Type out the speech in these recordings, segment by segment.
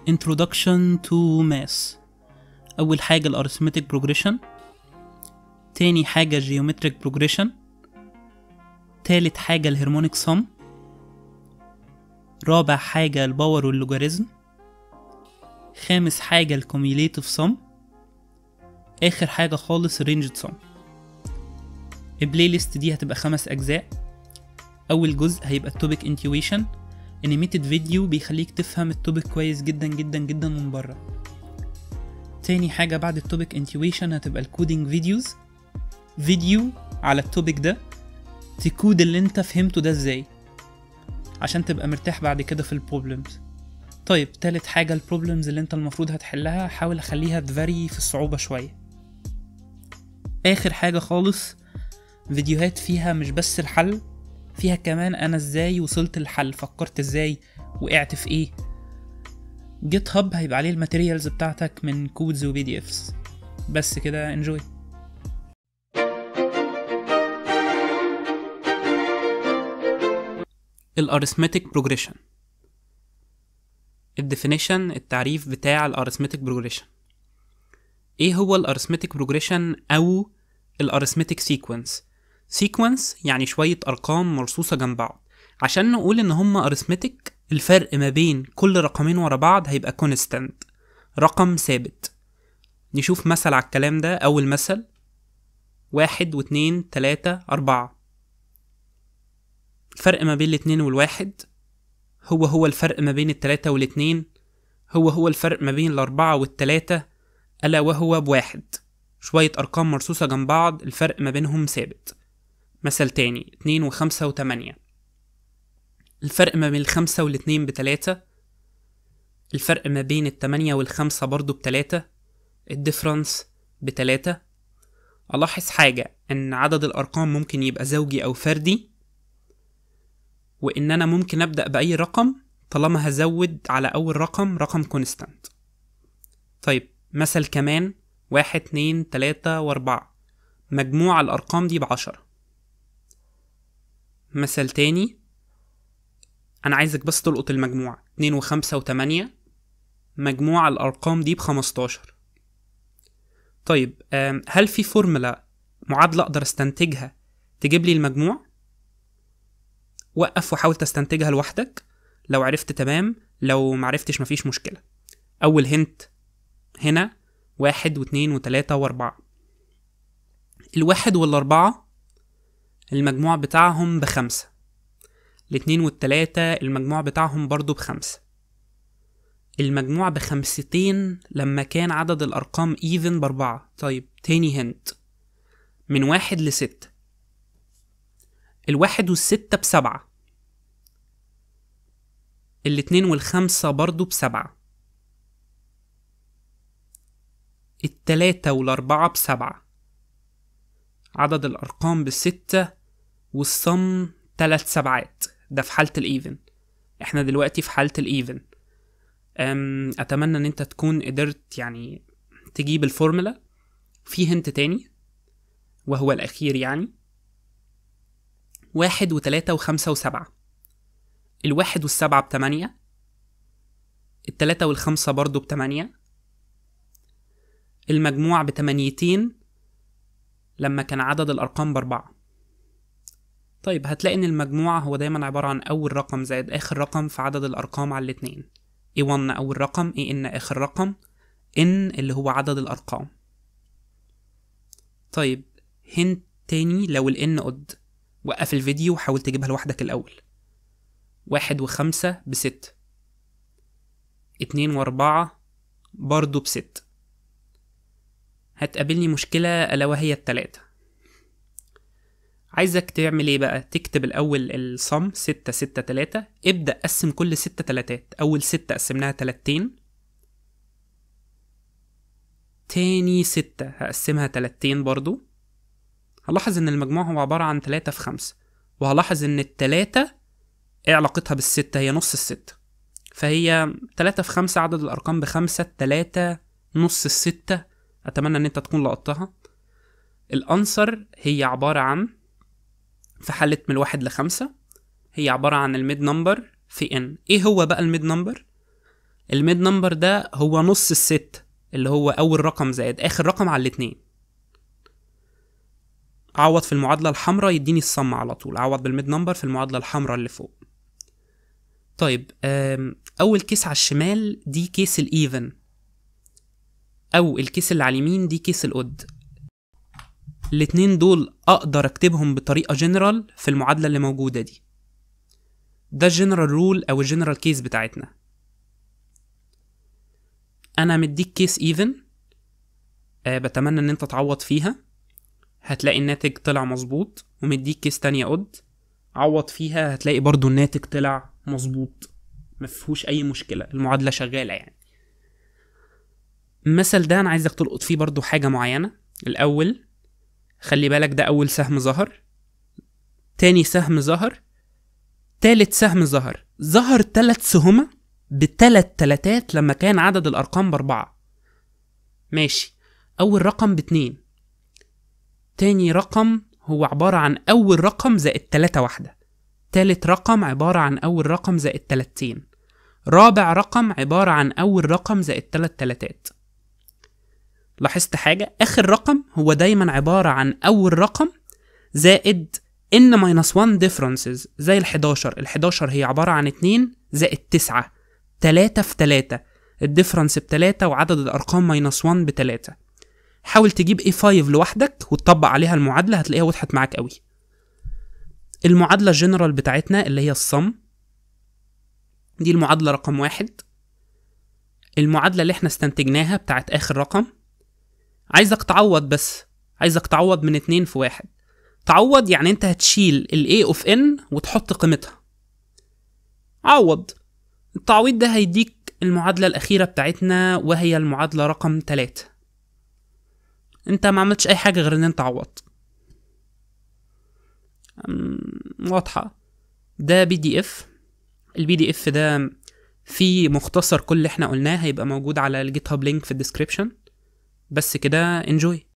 Introduction to Math أول حاجة ال Arithmetic Progression تاني حاجة Geometric Progression تالت حاجة ال Harmonic Sum رابع حاجة الباور واللوجاريزم خامس حاجة ال Cumulative Sum آخر حاجة خالص Ranged Sum البلاي ليست دي هتبقى خمس أجزاء أول جزء هيبقى التوبيك انتويشن انيميتد فيديو بيخليك تفهم التوبيك كويس جدا جدا جدا من بره تاني حاجة بعد التوبيك انتويشن هتبقى الكودينج فيديوز فيديو على التوبيك ده تكود اللي انت فهمته ده ازاي عشان تبقى مرتاح بعد كده في البروبلمز طيب تالت حاجة البروبلمز اللي انت المفروض هتحلها حاول اخليها تفاري في الصعوبة شوية اخر حاجة خالص فيديوهات فيها مش بس الحل فيها كمان انا ازاي وصلت للحل فكرت ازاي وقعت في ايه جيت هاب هيبقى عليه الماتيريالز بتاعتك من كودز وبي دي افس بس كده انجوي الارثمتيك بروجريشن الديفينيشن التعريف بتاع الارثمتيك بروجريشن ايه هو الارثمتيك بروجريشن او الارثمتيك سيكونس سيكونس يعني شوية أرقام مرصوصة جنب بعض عشان نقول إن هما أرثمتك الفرق ما بين كل رقمين ورا بعض هيبقى كونستانت رقم ثابت نشوف مثل على الكلام ده أول مثل واحد واتنين تلاتة أربعة الفرق ما بين الاتنين والواحد هو هو الفرق ما بين التلاتة والاتنين هو هو الفرق ما بين الأربعة والتلاتة ألا وهو بواحد شوية أرقام مرصوصة جنب بعض الفرق ما بينهم ثابت مثل تاني اتنين وخمسة وتمانية الفرق ما بين الخمسة والاتنين بتلاتة الفرق ما بين التمانية والخمسة برضو بتلاتة الديفرنس بتلاتة ألاحظ حاجة إن عدد الأرقام ممكن يبقى زوجي أو فردي وإن أنا ممكن أبدأ بأي رقم طالما هزود على أول رقم رقم كونستانت طيب مثل كمان واحد اتنين تلاتة وأربعة مجموع الأرقام دي بعشرة مثل تاني أنا عايزك بس تلقط المجموع اتنين وخمسة وتمانية مجموع الأرقام دي بخمستاشر طيب هل في فورمولا معادلة أقدر استنتجها تجيب لي المجموع؟ وقف وحاول تستنتجها لوحدك لو عرفت تمام لو معرفتش مفيش مشكلة أول هنت هنا واحد واتنين وتلاتة وأربعة الواحد والأربعة المجموع بتاعهم بخمسة الاتنين والتلاتة المجموع بتاعهم برضو بخمسة المجموع بخمستين لما كان عدد الأرقام ايفن بأربعة طيب تاني هنت من واحد لستة الواحد والستة بسبعة الاتنين والخمسة برضو بسبعة التلاتة والأربعة بسبعة عدد الأرقام بستة والصم تلات سبعات ده في حالة الإيفن احنا دلوقتي في حالة الإيفن أتمنى إن أنت تكون قدرت يعني تجيب الفورمولا في هنت تاني وهو الأخير يعني واحد وتلاتة وخمسة وسبعة الواحد والسبعة بتمانية التلاتة والخمسة برضو بتمانية المجموع بتمانيتين لما كان عدد الأرقام بأربعة طيب هتلاقي إن المجموع هو دايما عبارة عن أول رقم زائد آخر رقم في عدد الأرقام على الاتنين A1 أول رقم AN آخر رقم N اللي هو عدد الأرقام طيب هنت تاني لو ال N قد وقف الفيديو وحاول تجيبها لوحدك الأول واحد وخمسة بستة اتنين وأربعة برضو بستة هتقابلني مشكلة ألا وهي التلاتة عايزك تعمل ايه بقى تكتب الأول الصم ستة ستة تلاتة ابدأ قسم كل ستة تلاتات أول ستة قسمناها تلاتين تاني ستة هقسمها تلاتين برضو هلاحظ ان المجموع هو عبارة عن تلاتة في خمسة وهلاحظ ان التلاتة ايه علاقتها بالستة هي نص الستة فهي تلاتة في خمسة عدد الأرقام بخمسة تلاتة نص الستة أتمنى إن أنت تكون لقطتها الأنسر هي عبارة عن في حالة من الواحد لخمسة هي عبارة عن الميد نمبر في ان ايه هو بقى الميد نمبر الميد نمبر ده هو نص الست اللي هو اول رقم زائد اخر رقم على الاتنين عوض في المعادلة الحمراء يديني الصم على طول عوض بالميد نمبر في المعادلة الحمراء اللي فوق طيب آم، اول كيس على الشمال دي كيس الايفن او الكيس اللي على اليمين دي كيس الاود الاتنين دول اقدر اكتبهم بطريقة جنرال في المعادلة اللي موجودة دي ده الجنرال رول او الجنرال كيس بتاعتنا انا مديك كيس ايفن أه بتمنى ان انت تعوض فيها هتلاقي الناتج طلع مظبوط ومديك كيس تانية قد عوض فيها هتلاقي برضو الناتج طلع مظبوط مفيهوش اي مشكلة المعادلة شغالة يعني المثل ده انا عايزك تلقط فيه برضو حاجة معينة الاول خلي بالك ده اول سهم ظهر تاني سهم ظهر تالت سهم ظهر ظهر تلات سهمة بتلات تلاتات لما كان عدد الأرقام بأربعة ماشي أول رقم باتنين تاني رقم هو عبارة عن أول رقم زائد تلاتة واحدة تالت رقم عبارة عن أول رقم زائد تلاتين رابع رقم عبارة عن أول رقم زائد تلات تلاتات لاحظت حاجة آخر رقم هو دايما عبارة عن أول رقم زائد n minus 1 differences زي ال 11 ال 11 هي عبارة عن 2 زائد 9 3 في 3 الديفرنس ب 3 وعدد الأرقام minus 1 ب 3 حاول تجيب A5 لوحدك وتطبق عليها المعادلة هتلاقيها وضحت معاك قوي المعادلة الجنرال بتاعتنا اللي هي الصم دي المعادلة رقم واحد المعادلة اللي احنا استنتجناها بتاعت آخر رقم عايزك تعوض بس عايزك تعوض من اتنين في واحد تعوض يعني انت هتشيل ال A of n وتحط قيمتها عوض التعويض ده هيديك المعادلة الأخيرة بتاعتنا وهي المعادلة رقم تلاتة انت ما عملتش أي حاجة غير ان انت عوضت أم، واضحة ده بي دي اف البي دي اف ده فيه مختصر كل اللي احنا قلناه هيبقى موجود على الجيت هاب لينك في الديسكريبشن بس كده انجوي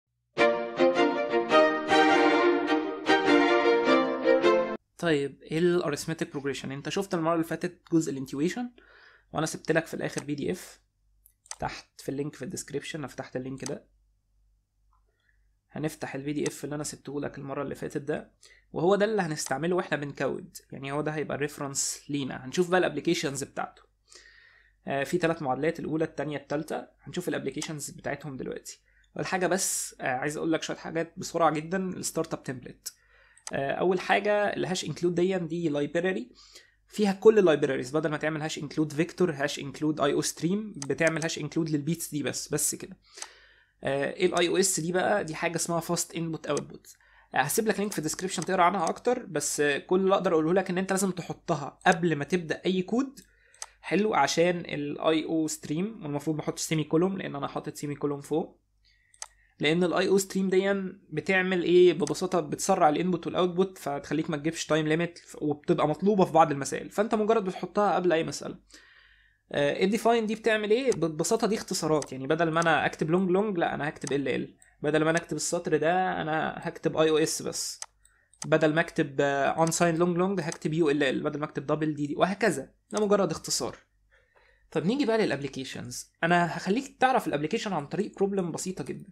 طيب ايه الاريثمتيك بروجريشن انت شفت المره اللي فاتت جزء الانتويشن وانا سبت لك في الاخر بي دي اف تحت في اللينك في الديسكريبشن انا فتحت اللينك ده هنفتح البي دي اف اللي انا سبته لك المره اللي فاتت ده وهو ده اللي هنستعمله واحنا بنكود يعني هو ده هيبقى الريفرنس لينا هنشوف بقى الابلكيشنز بتاعته آه في ثلاث معادلات الاولى الثانيه الثالثه هنشوف الابلكيشنز بتاعتهم دلوقتي اول حاجه بس آه عايز اقول لك شويه حاجات بسرعه جدا الستارت اب تمبلت اول حاجه الهاش انكلود دي دي لايبراري فيها كل اللايبراريز بدل ما تعمل هاش انكلود فيكتور هاش انكلود اي او ستريم بتعمل هاش انكلود للبيتس دي بس بس كده ايه الاي او اس دي بقى دي حاجه اسمها فاست انبوت اوتبوت هسيب لك لينك في الديسكربشن تقرا عنها اكتر بس آه، كل اللي اقدر اقوله لك ان انت لازم تحطها قبل ما تبدا اي كود حلو عشان الاي او ستريم والمفروض ما احطش سيمي كولوم لان انا حاطط سيمي كولوم فوق لان الاي او ستريم دي بتعمل ايه ببساطه بتسرع الانبوت والاوتبوت فتخليك ما تجيبش تايم ليميت وبتبقى مطلوبه في بعض المسائل فانت مجرد بتحطها قبل اي مساله الديفاين دي بتعمل ايه ببساطه دي اختصارات يعني بدل ما انا اكتب لونج لونج لا انا هكتب ال ال بدل ما انا اكتب السطر ده انا هكتب اي او اس بس بدل ما اكتب اون ساين لونج لونج هكتب يو ال ال بدل ما اكتب دبل دي دي وهكذا ده مجرد اختصار طب نيجي بقى للابلكيشنز انا هخليك تعرف الابلكيشن عن طريق بروبلم بسيطه جدا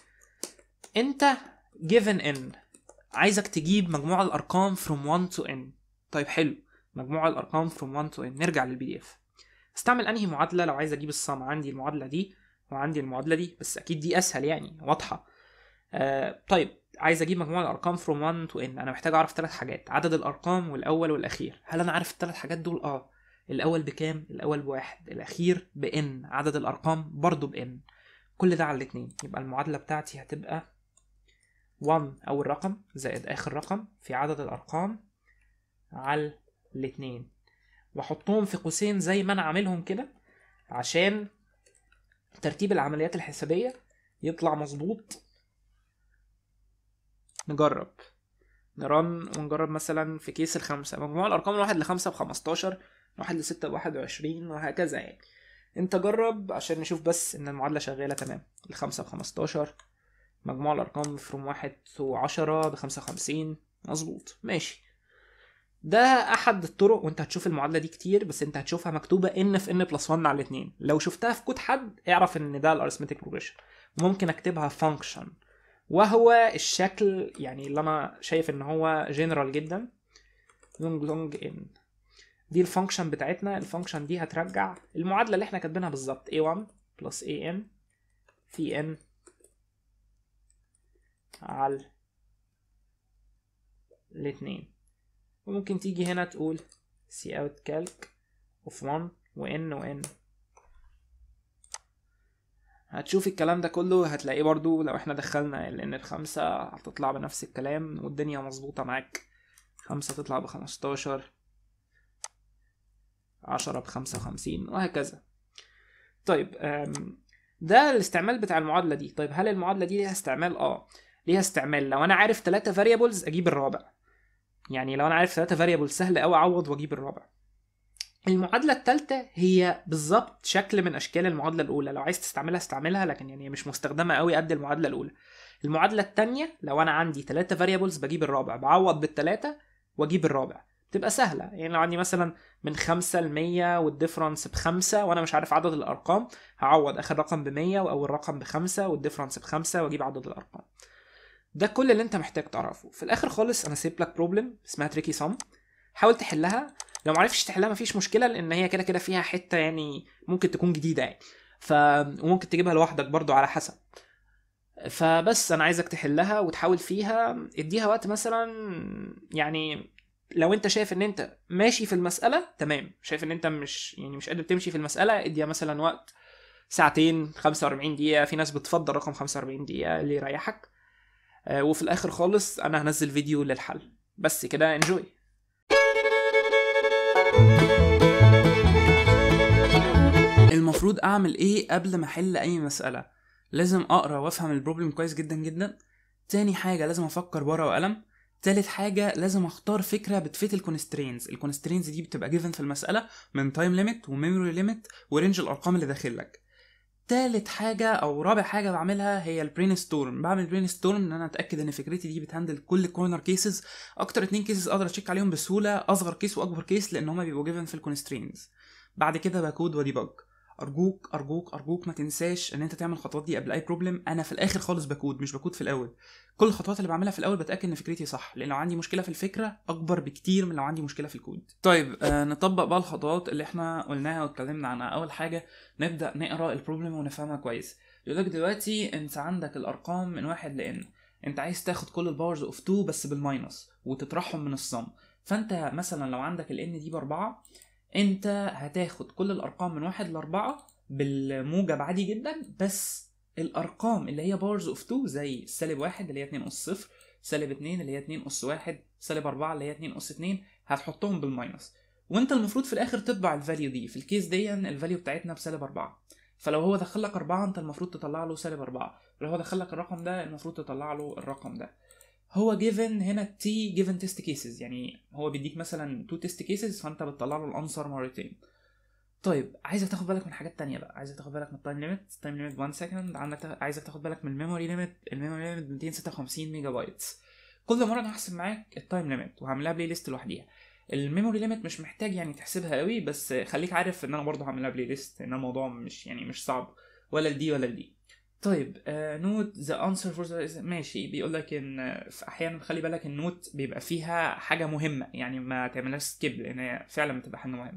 انت given n عايزك تجيب مجموع الارقام from 1 to n طيب حلو مجموع الارقام from 1 to n نرجع للبي دي اف استعمل انهي معادله لو عايز اجيب الصم عندي المعادله دي وعندي المعادله دي بس اكيد دي اسهل يعني واضحه آه طيب عايز اجيب مجموع الارقام from 1 to n انا محتاج اعرف ثلاث حاجات عدد الارقام والاول والاخير هل انا عارف الثلاث حاجات دول اه الاول بكام الاول بواحد الاخير بان عدد الارقام برضو بان كل ده على الاتنين يبقى المعادله بتاعتي هتبقى 1 اول رقم زائد اخر رقم في عدد الارقام على الاتنين واحطهم في قوسين زي ما انا عاملهم كده عشان ترتيب العمليات الحسابيه يطلع مظبوط نجرب نرن ونجرب مثلا في كيس الخمسة مجموع الأرقام من واحد لخمسة بخمستاشر واحد لستة بواحد وعشرين وهكذا يعني انت جرب عشان نشوف بس ان المعادلة شغالة تمام الخمسة بخمستاشر مجموع الأرقام فروم واحد وعشرة بخمسة وخمسين مظبوط ماشي ده احد الطرق وانت هتشوف المعادله دي كتير بس انت هتشوفها مكتوبه ان في ان بلس 1 على 2 لو شفتها في كود حد اعرف ان ده الارثمتيك بروجريشن ممكن اكتبها فانكشن وهو الشكل يعني اللي انا شايف ان هو جنرال جدا لونج لونج ان دي الفانكشن بتاعتنا الفانكشن دي هترجع المعادله اللي احنا كاتبينها بالظبط a1 بلس an في n على الاتنين وممكن تيجي هنا تقول c out calc of 1 و n و n هتشوف الكلام ده كله هتلاقيه برضو لو احنا دخلنا لان الخمسة هتطلع بنفس الكلام والدنيا مظبوطة معاك خمسة تطلع بخمستاشر عشرة بخمسة وخمسين وهكذا طيب ده الاستعمال بتاع المعادلة دي طيب هل المعادلة دي ليها استعمال اه ليها استعمال لو انا عارف ثلاثة variables اجيب الرابع يعني لو انا عارف ثلاثة variables سهل قوي اعوض واجيب الرابع المعادلة الثالثة هي بالظبط شكل من أشكال المعادلة الأولى لو عايز تستعملها استعملها لكن يعني مش مستخدمة قوي قد المعادلة الأولى المعادلة الثانية لو أنا عندي ثلاثة variables بجيب الرابع بعوض بالثلاثة وأجيب الرابع تبقى سهلة يعني لو عندي مثلا من خمسة لمية والديفرنس بخمسة وأنا مش عارف عدد الأرقام هعوض آخر رقم بمية وأول رقم بخمسة والديفرنس بخمسة وأجيب عدد الأرقام ده كل اللي أنت محتاج تعرفه في الآخر خالص أنا سيب لك بروبلم اسمها تريكي سم حاول تحلها لو معرفتش تحلها مفيش مشكله لان هي كده كده فيها حته يعني ممكن تكون جديده يعني ف وممكن تجيبها لوحدك برضو على حسب فبس انا عايزك تحلها وتحاول فيها اديها وقت مثلا يعني لو انت شايف ان انت ماشي في المساله تمام شايف ان انت مش يعني مش قادر تمشي في المساله اديها مثلا وقت ساعتين 45 دقيقه في ناس بتفضل رقم 45 دقيقه اللي يريحك وفي الاخر خالص انا هنزل فيديو للحل بس كده انجوي المفروض اعمل ايه قبل ما احل اي مساله لازم اقرا وافهم البروبلم كويس جدا جدا تاني حاجه لازم افكر بورقه وقلم تالت حاجة لازم اختار فكرة بتفيت الكونسترينز الكونسترينز دي بتبقى جيفن في المسألة من تايم ليميت وميموري ليميت ورينج الارقام اللي داخلك تالت حاجة أو رابع حاجة بعملها هي البرين ستورم بعمل برين ستورم إن أنا أتأكد إن فكرتي دي بتهندل كل كورنر كيسز أكتر اتنين كيسز أقدر أتشيك عليهم بسهولة أصغر كيس وأكبر كيس لأن هما بيبقوا جيفن في الكونسترينز بعد كده بكود وديبج ارجوك ارجوك ارجوك ما تنساش ان انت تعمل الخطوات دي قبل اي بروبلم انا في الاخر خالص بكود مش بكود في الاول كل الخطوات اللي بعملها في الاول بتاكد ان فكرتي صح لان لو عندي مشكله في الفكره اكبر بكتير من لو عندي مشكله في الكود طيب آه نطبق بقى الخطوات اللي احنا قلناها واتكلمنا عنها اول حاجه نبدا نقرا البروبلم ونفهمها كويس يقول لك دلوقتي انت عندك الارقام من واحد لان انت عايز تاخد كل الباورز اوف 2 بس بالماينس وتطرحهم من الصم فانت مثلا لو عندك الان دي باربعة انت هتاخد كل الارقام من واحد لاربعة بالموجب عادي جدا بس الارقام اللي هي بارز اوف 2 زي سالب واحد اللي هي 2 اس صفر سالب 2 اللي هي 2 اس واحد سالب 4 اللي هي 2 اس 2 هتحطهم بالماينس وانت المفروض في الاخر تطبع الفاليو دي في الكيس دي الفاليو بتاعتنا بسالب 4 فلو هو دخل لك 4 انت المفروض تطلع له سالب 4 لو هو دخل لك الرقم ده المفروض تطلع له الرقم ده هو جيفن هنا تي جيفن تيست كيسز يعني هو بيديك مثلا تو تيست كيسز فانت بتطلع له الانسر مرتين طيب عايزك تاخد بالك من حاجات تانية بقى عايزك تاخد بالك من التايم ليميت التايم ليميت 1 سكند عندك عايزك تاخد بالك من الميموري ليميت الميموري ليميت 256 ميجا بايتس كل مره انا هحسب معاك التايم ليميت وهعملها بلاي ليست لوحديها الميموري ليميت مش محتاج يعني تحسبها قوي بس خليك عارف ان انا برضه هعملها بلاي ليست ان الموضوع مش يعني مش صعب ولا لدي ولا لدي طيب نوت ذا انسر فور ماشي بيقول لك ان في احيانا خلي بالك النوت بيبقى فيها حاجه مهمه يعني ما تعملهاش سكيب لان هي فعلا بتبقى حاجه مهمه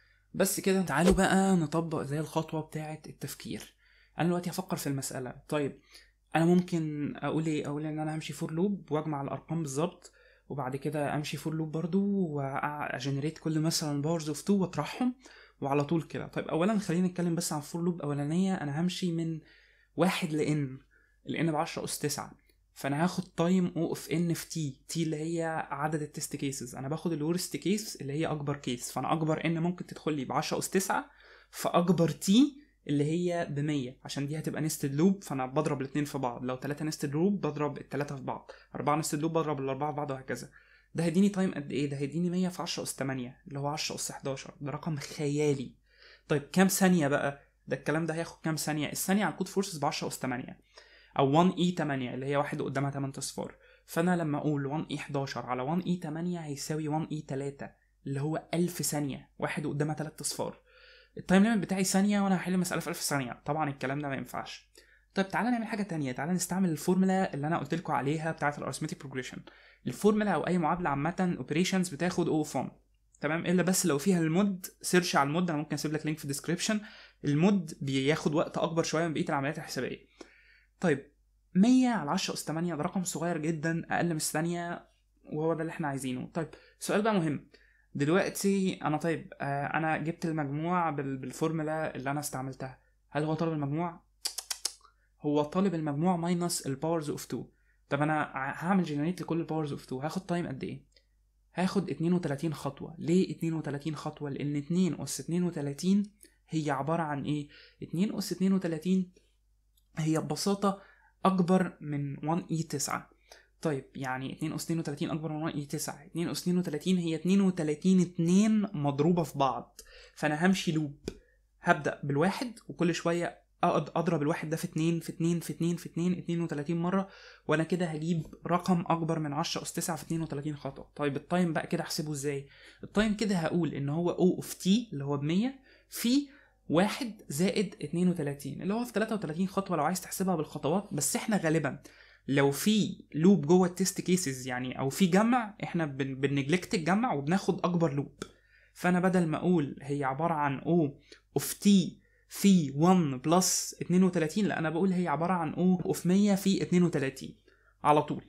بس كده تعالوا بقى نطبق زي الخطوه بتاعه التفكير انا دلوقتي هفكر في المساله طيب انا ممكن اقول ايه اقول ان انا همشي فور لوب واجمع الارقام بالظبط وبعد كده امشي فور لوب برضو واجنريت كل مثلا بارز اوف 2 واطرحهم وعلى طول كده طيب اولا خلينا نتكلم بس عن فور لوب اولانيه انا همشي من واحد لان الان ب 10 اس 9 فانا هاخد تايم او اوف ان في تي تي اللي هي عدد التست كيسز انا باخد الورست كيس اللي هي اكبر كيس فانا اكبر ان ممكن تدخل لي ب 10 اس 9 فاكبر تي اللي هي ب 100 عشان دي هتبقى نستد لوب فانا بضرب الاثنين في بعض لو 3 نستد لوب بضرب الثلاثه في بعض 4 نستد لوب بضرب الاربعه في بعض وهكذا ده هيديني تايم قد ايه ده هيديني 100 في 10 اس 8 اللي هو 10 اس 11 ده رقم خيالي طيب كام ثانيه بقى ده الكلام ده هياخد كام ثانيه الثانيه على الكود فورسز ب 10 اس 8 او 1 اي 8 اللي هي واحد قدامها 8 اصفار فانا لما اقول 1 اي 11 على 1 اي 8 هيساوي 1 اي 3 اللي هو 1000 ثانيه واحد قدامها 3 اصفار التايم ليميت بتاعي ثانيه وانا هحل المساله في 1000 ثانيه طبعا الكلام ده ما ينفعش طيب تعالى نعمل حاجه تانية تعالى نستعمل الفورمولا اللي انا قلت لكم عليها بتاعه الارثماتيك بروجريشن الفورمولا او اي معادله عامه اوبريشنز بتاخد او فون تمام الا بس لو فيها المود سيرش على المود انا ممكن اسيب لك لينك في الديسكربشن المود بياخد وقت اكبر شويه من بقيه العمليات الحسابيه طيب 100 على 10 اس 8 ده رقم صغير جدا اقل من الثانيه وهو ده اللي احنا عايزينه طيب سؤال بقى مهم دلوقتي انا طيب آه انا جبت المجموع بال- بالفورمولا اللي انا استعملتها هل هو طالب المجموع هو طالب المجموع ماينس الباورز اوف 2 طب انا ع- هعمل جنريت لكل الباورز اوف 2 هاخد تايم قد ايه هاخد 32 خطوه ليه 32 خطوه لان 2 اس 32 هي عباره عن ايه 2 اس 32 هي ببساطه اكبر من 1 اي 9 طيب يعني 2 اس 32 اكبر من 1 اي 9 2 اس 32 هي 32 2 مضروبه في بعض فانا همشي لوب هبدا بالواحد وكل شويه أقعد اضرب الواحد ده في 2 في 2 في 2 في 2 32 مره وانا كده هجيب رقم اكبر من 10 اس 9 في 32 خطوه طيب التايم بقى كده احسبه ازاي التايم كده هقول ان هو او اوف تي اللي هو ب 100 في واحد زائد 32 اللي هو في 33 خطوه لو عايز تحسبها بالخطوات بس احنا غالبا لو في لوب جوه التست كيسز يعني او في جمع احنا بن بنجلكت الجمع وبناخد اكبر لوب فانا بدل ما اقول هي عباره عن او اوف تي في 1 بلس 32 لا انا بقول هي عباره عن او اوف 100 في 32 على طول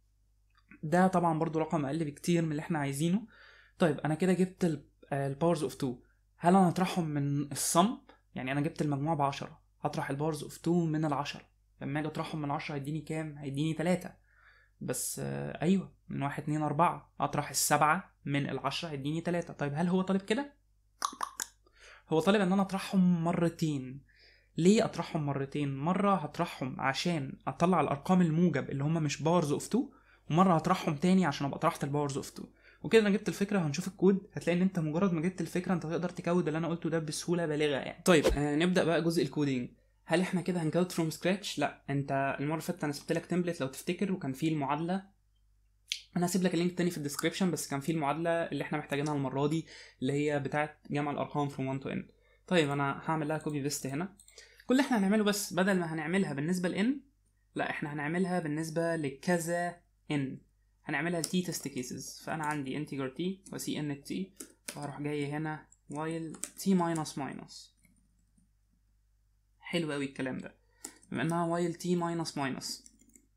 ده طبعا برضو رقم اقل بكتير من اللي احنا عايزينه طيب انا كده جبت الباورز اوف 2 هل انا هطرحهم من الصم يعني انا جبت المجموع ب 10 هطرح الباورز اوف 2 من ال 10 لما اجي اطرحهم من 10 هيديني كام هيديني 3 بس آه ايوه من 1 2 4 اطرح السبعة من ال 10 هيديني 3 طيب هل هو طالب كده هو طالب ان انا اطرحهم مرتين ليه اطرحهم مرتين مره هطرحهم عشان اطلع الارقام الموجب اللي هم مش باورز اوف 2 ومره هطرحهم تاني عشان ابقى طرحت الباورز اوف 2 وكده انا جبت الفكره هنشوف الكود هتلاقي ان انت مجرد ما جبت الفكره انت تقدر تكود اللي انا قلته ده بسهوله بالغه يعني طيب آه نبدا بقى جزء الكودينج هل احنا كده هنكود فروم سكراتش لا انت المره اللي فاتت انا سبت لك تمبلت لو تفتكر وكان فيه المعادله انا هسيب لك اللينك تاني في الديسكربشن بس كان فيه المعادله اللي احنا محتاجينها المره دي اللي هي بتاعه جمع الارقام from 1 to n طيب انا هعمل لها كوبي بيست هنا كل اللي احنا هنعمله بس بدل ما هنعملها بالنسبه ل n لا احنا هنعملها بالنسبه لكذا n هنعملها ل t test cases فانا عندي integer t و cn t وهروح جاي هنا while t minus minus حلو قوي الكلام ده بما انها while t minus minus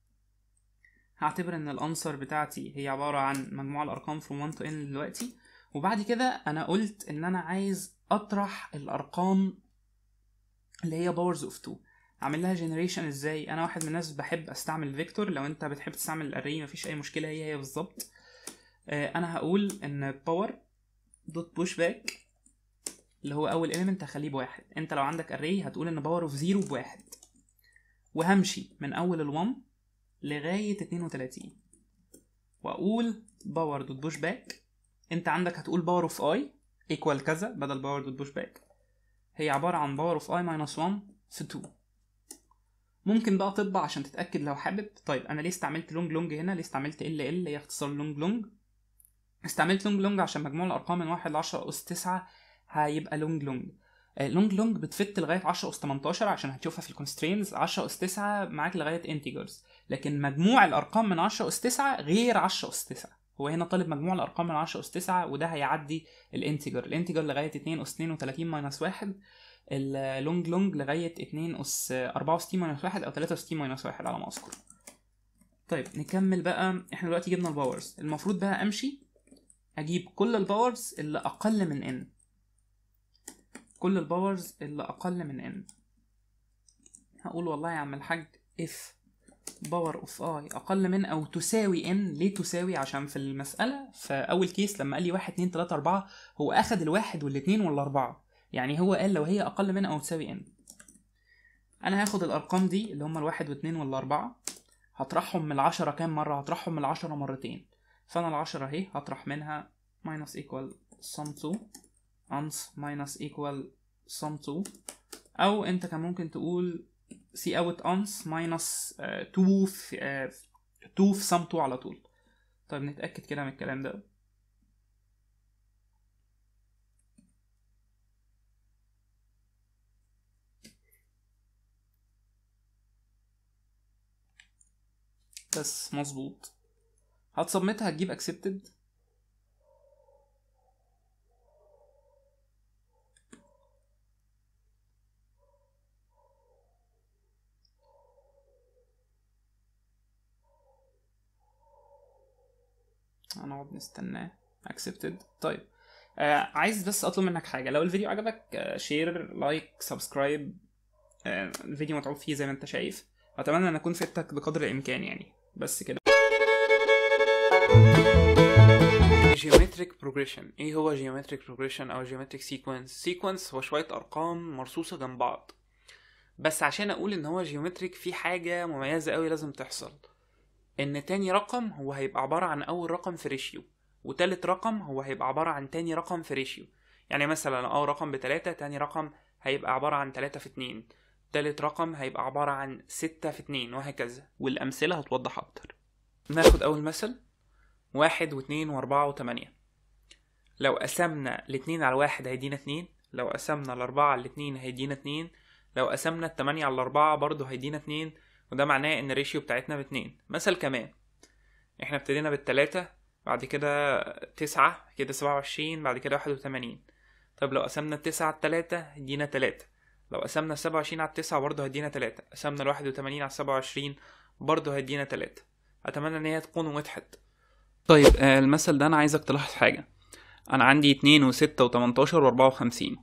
هعتبر ان الانسر بتاعتي هي عباره عن مجموع الارقام from 1 to n دلوقتي وبعد كده انا قلت ان انا عايز اطرح الارقام اللي هي باورز اوف 2 اعمل لها جنريشن ازاي انا واحد من الناس بحب استعمل فيكتور لو انت بتحب تستعمل الاري مفيش اي مشكله هي هي بالظبط آه انا هقول ان باور دوت بوش باك اللي هو اول اليمنت هخليه بواحد انت لو عندك اري هتقول ان باور اوف زيرو بواحد وهمشي من اول ال1 لغايه 32 واقول باور دوت بوش باك انت عندك هتقول باور اوف اي ايكوال كذا بدل باور دوت بوش باك هي عباره عن باور اوف اي ماينس 1 في 2 ممكن بقى تطبع عشان تتاكد لو حابب طيب انا ليه استعملت لونج لونج هنا ليه استعملت ال ال هي اختصار لونج لونج استعملت لونج لونج عشان مجموع الارقام من 1 ل 10 اس 9 هيبقى لونج لونج لونج لونج بتفت لغايه 10 اس 18 عشان هتشوفها في الكونسترينز 10 اس 9 معاك لغايه انتجرز لكن مجموع الارقام من 10 اس 9 غير 10 اس 9 هو هنا طالب مجموع الارقام من 10 اس 9 وده هيعدي الانتجر الانتجر لغايه 2 اس 32 ماينس 1 اللونج لونج لغايه 2 اس 64 ماينس 1 او 63 ماينس 1 على ما اذكر طيب نكمل بقى احنا دلوقتي جبنا الباورز المفروض بقى امشي اجيب كل الباورز اللي اقل من ان كل الباورز اللي اقل من ان هقول والله يا عم الحاج اف باور اوف اي اقل من او تساوي ان ليه تساوي عشان في المساله في اول كيس لما قال لي 1 2 3 4 هو اخد الواحد والاثنين والاربعه يعني هو قال لو هي اقل من او تساوي ان انا هاخد الارقام دي اللي هم الواحد واثنين والاربعه هطرحهم من العشرة كام مرة؟ هطرحهم من العشرة مرتين فأنا العشرة أهي هطرح منها minus equal sum 2 ans minus equal sum 2 أو أنت كان ممكن تقول c out ans minus uh, 2 في, uh, 2 في سم 2 على طول طيب نتاكد كده من الكلام ده بس مظبوط هتسبمتها هتجيب اكسبتد هنقعد نستناه accepted طيب آه عايز بس اطلب منك حاجه لو الفيديو عجبك آه شير لايك سبسكرايب آه الفيديو متعوب فيه زي ما انت شايف اتمنى ان اكون فدتك بقدر الامكان يعني بس كده geometric progression ايه هو geometric progression او geometric sequence sequence هو شوية ارقام مرصوصة جنب بعض بس عشان اقول ان هو geometric في حاجة مميزة قوي لازم تحصل ان تاني رقم هو هيبقى عبارة عن اول رقم في ريشيو وتالت رقم هو هيبقى عبارة عن تاني رقم في ريشيو يعني مثلا اول رقم بتلاتة تاني رقم هيبقى عبارة عن تلاتة في اتنين تالت رقم هيبقى عبارة عن ستة في اتنين وهكذا والأمثلة هتوضح أكتر ناخد أول مثل واحد واتنين وأربعة وتمانية لو قسمنا الاتنين على واحد هيدينا اتنين لو قسمنا الأربعة على الاتنين هيدينا اتنين لو قسمنا التمانية على الأربعة برضه هيدينا اتنين وده معناه إن الريشيو بتاعتنا باتنين مثل كمان احنا ابتدينا بالتلاتة بعد كده تسعة كده سبعة وعشرين بعد كده واحد وتمانين طب لو قسمنا التسعة على التلاتة هيدينا تلاتة لو قسمنا السبعة وعشرين على التسعة برضه هيدينا تلاتة قسمنا الواحد وتمانين على السبعة وعشرين برضه هيدينا تلاتة أتمنى إن هي تكون وضحت طيب آه، المثل ده أنا عايزك تلاحظ حاجة أنا عندي اتنين وستة وتمنتاشر وأربعة وخمسين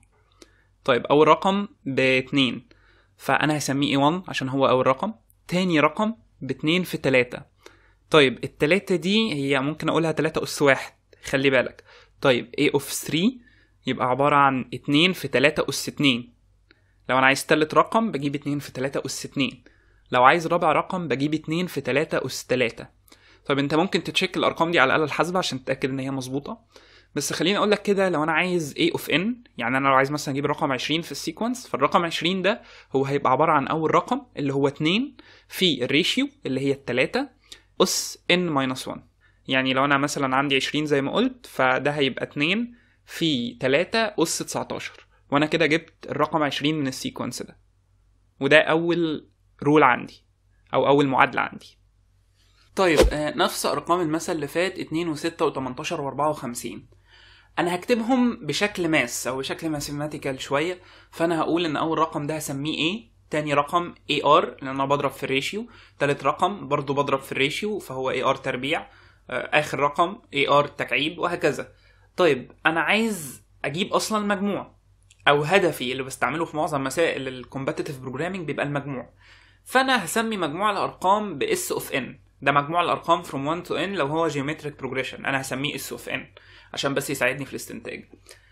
طيب أول رقم باتنين فأنا هسميه A1 عشان هو أول رقم تاني رقم باتنين في تلاتة طيب التلاتة دي هي ممكن أقولها تلاتة أس واحد خلي بالك طيب A of 3 يبقى عبارة عن اتنين في تلاتة أس اتنين لو أنا عايز تالت رقم بجيب اتنين في تلاتة أس اتنين لو عايز رابع رقم بجيب اتنين في تلاتة أس تلاتة طب انت ممكن تتشيك الأرقام دي على الآلة الحاسبة عشان تتأكد إن هي مظبوطة بس خليني أقول لك كده لو أنا عايز A of N يعني أنا لو عايز مثلا أجيب الرقم 20 في السيكونس فالرقم 20 ده هو هيبقى عبارة عن أول رقم اللي هو 2 في الريشيو اللي هي التلاتة أس N minus 1 يعني لو أنا مثلا عندي 20 زي ما قلت فده هيبقى 2 في 3 أس 19 وأنا كده جبت الرقم 20 من السيكونس ده وده أول رول عندي أو أول معادلة عندي طيب آه، نفس أرقام المثل اللي فات 2 و6 و18 و54 أنا هكتبهم بشكل ماس أو بشكل ماثيماتيكال شوية فأنا هقول إن أول رقم ده هسميه A تاني رقم AR لأن أنا بضرب في الريشيو تالت رقم برضو بضرب في الريشيو فهو AR تربيع آه، آخر رقم AR تكعيب وهكذا طيب أنا عايز أجيب أصلا المجموع أو هدفي اللي بستعمله في معظم مسائل الكومباتيتيف بروجرامينج بيبقى المجموع فأنا هسمي مجموع الأرقام ب S of N ده مجموع الأرقام from 1 to N لو هو geometric progression أنا هسميه S of N عشان بس يساعدني في الاستنتاج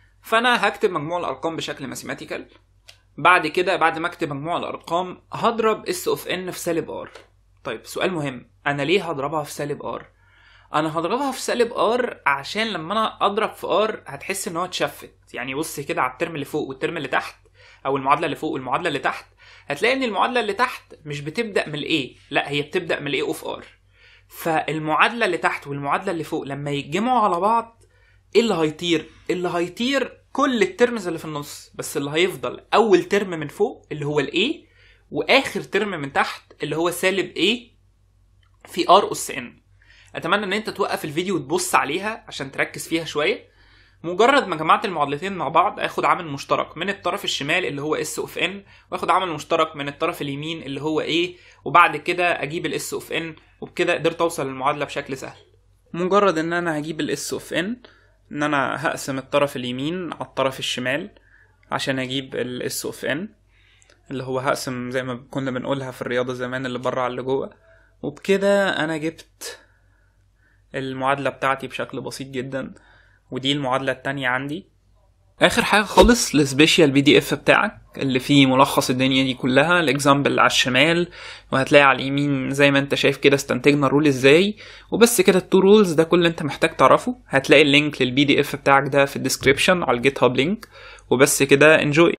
فأنا هكتب مجموع الأرقام بشكل ماثيماتيكال بعد كده بعد ما اكتب مجموع الارقام هضرب اس اوف ان في سالب ار طيب سؤال مهم انا ليه هضربها في سالب ار انا هضربها في سالب ار عشان لما انا اضرب في ار هتحس ان هو اتشفت يعني بص كده على الترم اللي فوق والترم اللي تحت او المعادله اللي فوق والمعادله اللي تحت هتلاقي ان المعادله اللي تحت مش بتبدا من الاي لا هي بتبدا من الاي اوف ار فالمعادله اللي تحت والمعادله اللي فوق لما يتجمعوا على بعض ايه اللي هيطير اللي هيطير كل الترمز اللي في النص بس اللي هيفضل اول ترم من فوق اللي هو الاي واخر ترم من تحت اللي هو سالب ايه في ار اس ان اتمنى ان انت توقف الفيديو وتبص عليها عشان تركز فيها شويه مجرد ما جمعت المعادلتين مع بعض اخد عامل مشترك من الطرف الشمال اللي هو اس اوف ان واخد عامل مشترك من الطرف اليمين اللي هو ايه وبعد كده اجيب الاس اوف ان وبكده قدرت اوصل للمعادله بشكل سهل مجرد ان انا هجيب الاس اوف ان ان انا هقسم الطرف اليمين على الطرف الشمال عشان اجيب الاس اوف ان اللي هو هقسم زي ما كنا بنقولها في الرياضه زمان اللي بره على اللي جوه وبكده انا جبت المعادله بتاعتي بشكل بسيط جدا ودي المعادله التانية عندي اخر حاجه خالص السبيشال بي دي اف بتاعك اللي فيه ملخص الدنيا دي كلها الاكزامبل على الشمال وهتلاقي على اليمين زي ما انت شايف كده استنتجنا الرول ازاي وبس كده التو رولز ده كل اللي انت محتاج تعرفه هتلاقي اللينك للبي دي اف بتاعك ده في الديسكريبشن على الجيت هاب لينك وبس كده انجوي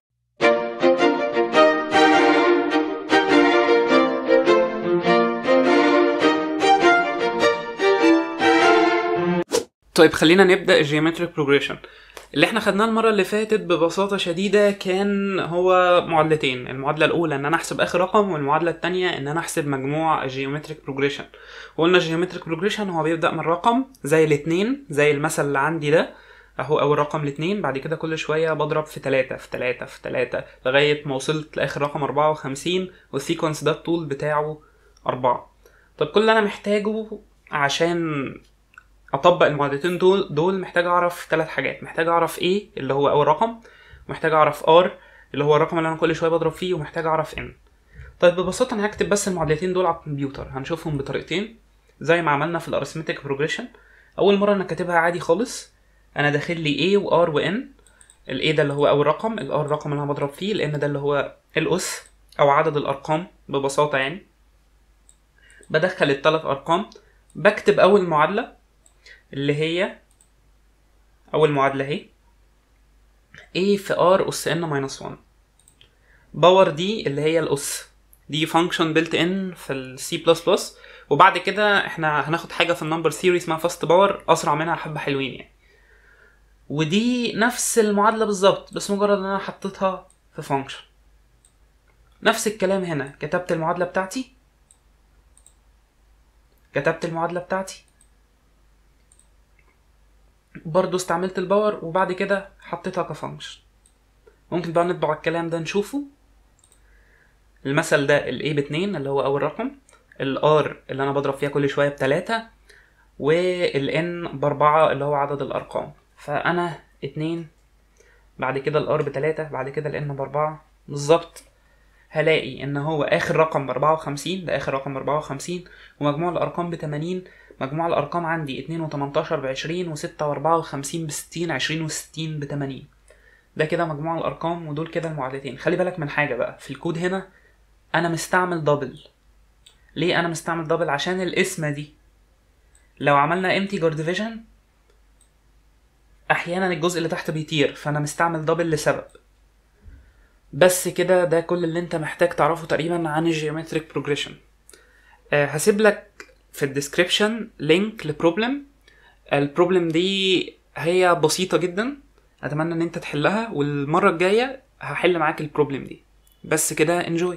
طيب خلينا نبدا الجيومتريك بروجريشن اللي احنا خدناه المره اللي فاتت ببساطه شديده كان هو معادلتين المعادله الاولى ان انا احسب اخر رقم والمعادله الثانيه ان انا احسب مجموع الجيومتريك بروجريشن وقلنا الجيومتريك بروجريشن هو بيبدا من رقم زي الاثنين زي المثل اللي عندي ده اهو اول رقم الاثنين بعد كده كل شويه بضرب في تلاتة في تلاتة في تلاتة لغايه ما وصلت لاخر رقم 54 والسيكونس ده الطول بتاعه أربعة طب كل اللي انا محتاجه عشان اطبق المعادلتين دول دول محتاج اعرف ثلاث حاجات محتاج اعرف ايه اللي هو اول رقم ومحتاج اعرف ار اللي هو الرقم اللي انا كل شويه بضرب فيه ومحتاج اعرف ان طيب ببساطه انا هكتب بس المعادلتين دول على الكمبيوتر هنشوفهم بطريقتين زي ما عملنا في الارثمتيك بروجريشن اول مره انا كاتبها عادي خالص انا داخل لي a و r و n ال a ده اللي هو اول رقم ال r الرقم اللي انا بضرب فيه ال n ده اللي هو الاس او عدد الارقام ببساطه يعني بدخل الثلاث ارقام بكتب اول معادله اللي هي أول معادلة اهي a في r أس n minus 1 باور دي اللي هي الأس دي فانكشن بيلت ان في السي بلس بلس وبعد كده احنا هناخد حاجة في النمبر ثيوري اسمها فاست باور أسرع منها حبة حلوين يعني ودي نفس المعادلة بالظبط بس مجرد ان انا حطيتها في فانكشن نفس الكلام هنا كتبت المعادلة بتاعتي كتبت المعادلة بتاعتي برضو استعملت الباور وبعد كده حطيتها كفانكشن ممكن بقى نطبع الكلام ده نشوفه المثل ده ال A باتنين اللي هو أول رقم ال R اللي أنا بضرب فيها كل شوية بتلاتة وال N بأربعة اللي هو عدد الأرقام فأنا اتنين بعد كده ال R بتلاتة بعد كده ال N بأربعة بالظبط هلاقي إن هو آخر رقم بأربعة وخمسين ده آخر رقم بأربعة وخمسين ومجموع الأرقام بتمانين مجموع الأرقام عندي اتنين وتمنتاشر بعشرين وستة وأربعة وخمسين بستين عشرين وستين بتمانين ده كده مجموع الأرقام ودول كده المعادلتين خلي بالك من حاجة بقى في الكود هنا أنا مستعمل دبل ليه أنا مستعمل دبل عشان القسمة دي لو عملنا integer division أحيانا الجزء اللي تحت بيطير فأنا مستعمل دبل لسبب بس كده ده كل اللي انت محتاج تعرفه تقريبا عن الجيومتريك بروجريشن أه هسيب لك في الديسكريبشن لينك لبروبلم البروبلم دي هي بسيطة جدا اتمنى ان انت تحلها والمرة الجاية هحل معاك البروبلم دي بس كده انجوي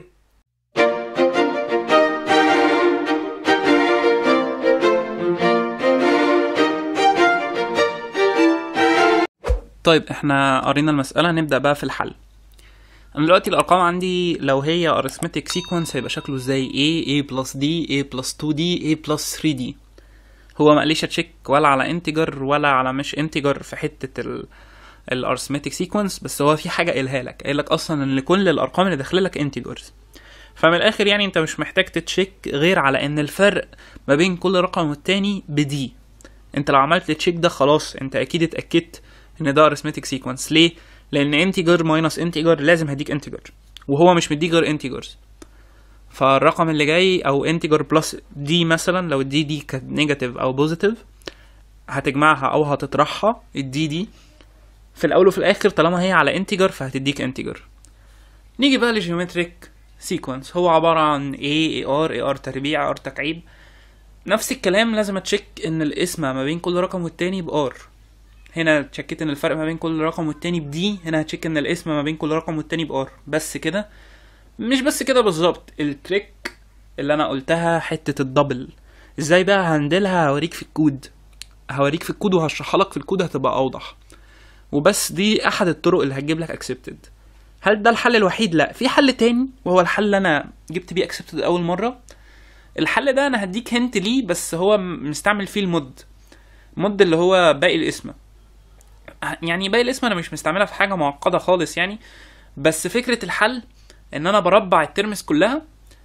طيب احنا قرينا المسألة نبدأ بقى في الحل انا دلوقتي الارقام عندي لو هي arithmetic sequence هيبقى شكله ازاي a a plus d a plus 2d a plus 3d هو ما قاليش تشيك ولا على انتجر ولا على مش انتجر في حته ال الارثمتيك سيكونس بس هو في حاجه قايلها لك قايل لك اصلا ان كل الارقام اللي داخله لك انتجرز فمن الاخر يعني انت مش محتاج تتشيك غير على ان الفرق ما بين كل رقم والتاني بدي انت لو عملت التشيك ده خلاص انت اكيد اتاكدت ان ده arithmetic سيكونس ليه لان انتجر ماينس انتجر لازم هديك انتجر وهو مش مديك غير انتجرز فالرقم اللي جاي او انتجر بلس دي مثلا لو الدي دي كانت نيجاتيف او بوزيتيف هتجمعها او هتطرحها الدي دي في الاول وفي الاخر طالما هي على انتجر فهتديك انتجر نيجي بقى لجيومتريك سيكونس هو عبارة عن A A R A R تربيع R تكعيب نفس الكلام لازم اتشيك ان القسمة ما بين كل رقم والتاني بار هنا تشكيت ان الفرق ما بين كل رقم والتاني بدي هنا هتشيك ان القسمة ما بين كل رقم والتاني بار بس كده مش بس كده بالظبط التريك اللي انا قلتها حتة الدبل ازاي بقى هندلها هوريك في الكود هوريك في الكود وهشرحها لك في الكود هتبقى اوضح وبس دي احد الطرق اللي هتجيب لك اكسبتد هل ده الحل الوحيد لا في حل تاني وهو الحل اللي انا جبت بيه اكسبتد اول مره الحل ده انا هديك هنت ليه بس هو مستعمل فيه المود مود اللي هو باقي الاسم يعني باقي الاسم انا مش مستعملها في حاجه معقده خالص يعني بس فكره الحل ان انا بربع الترمز كلها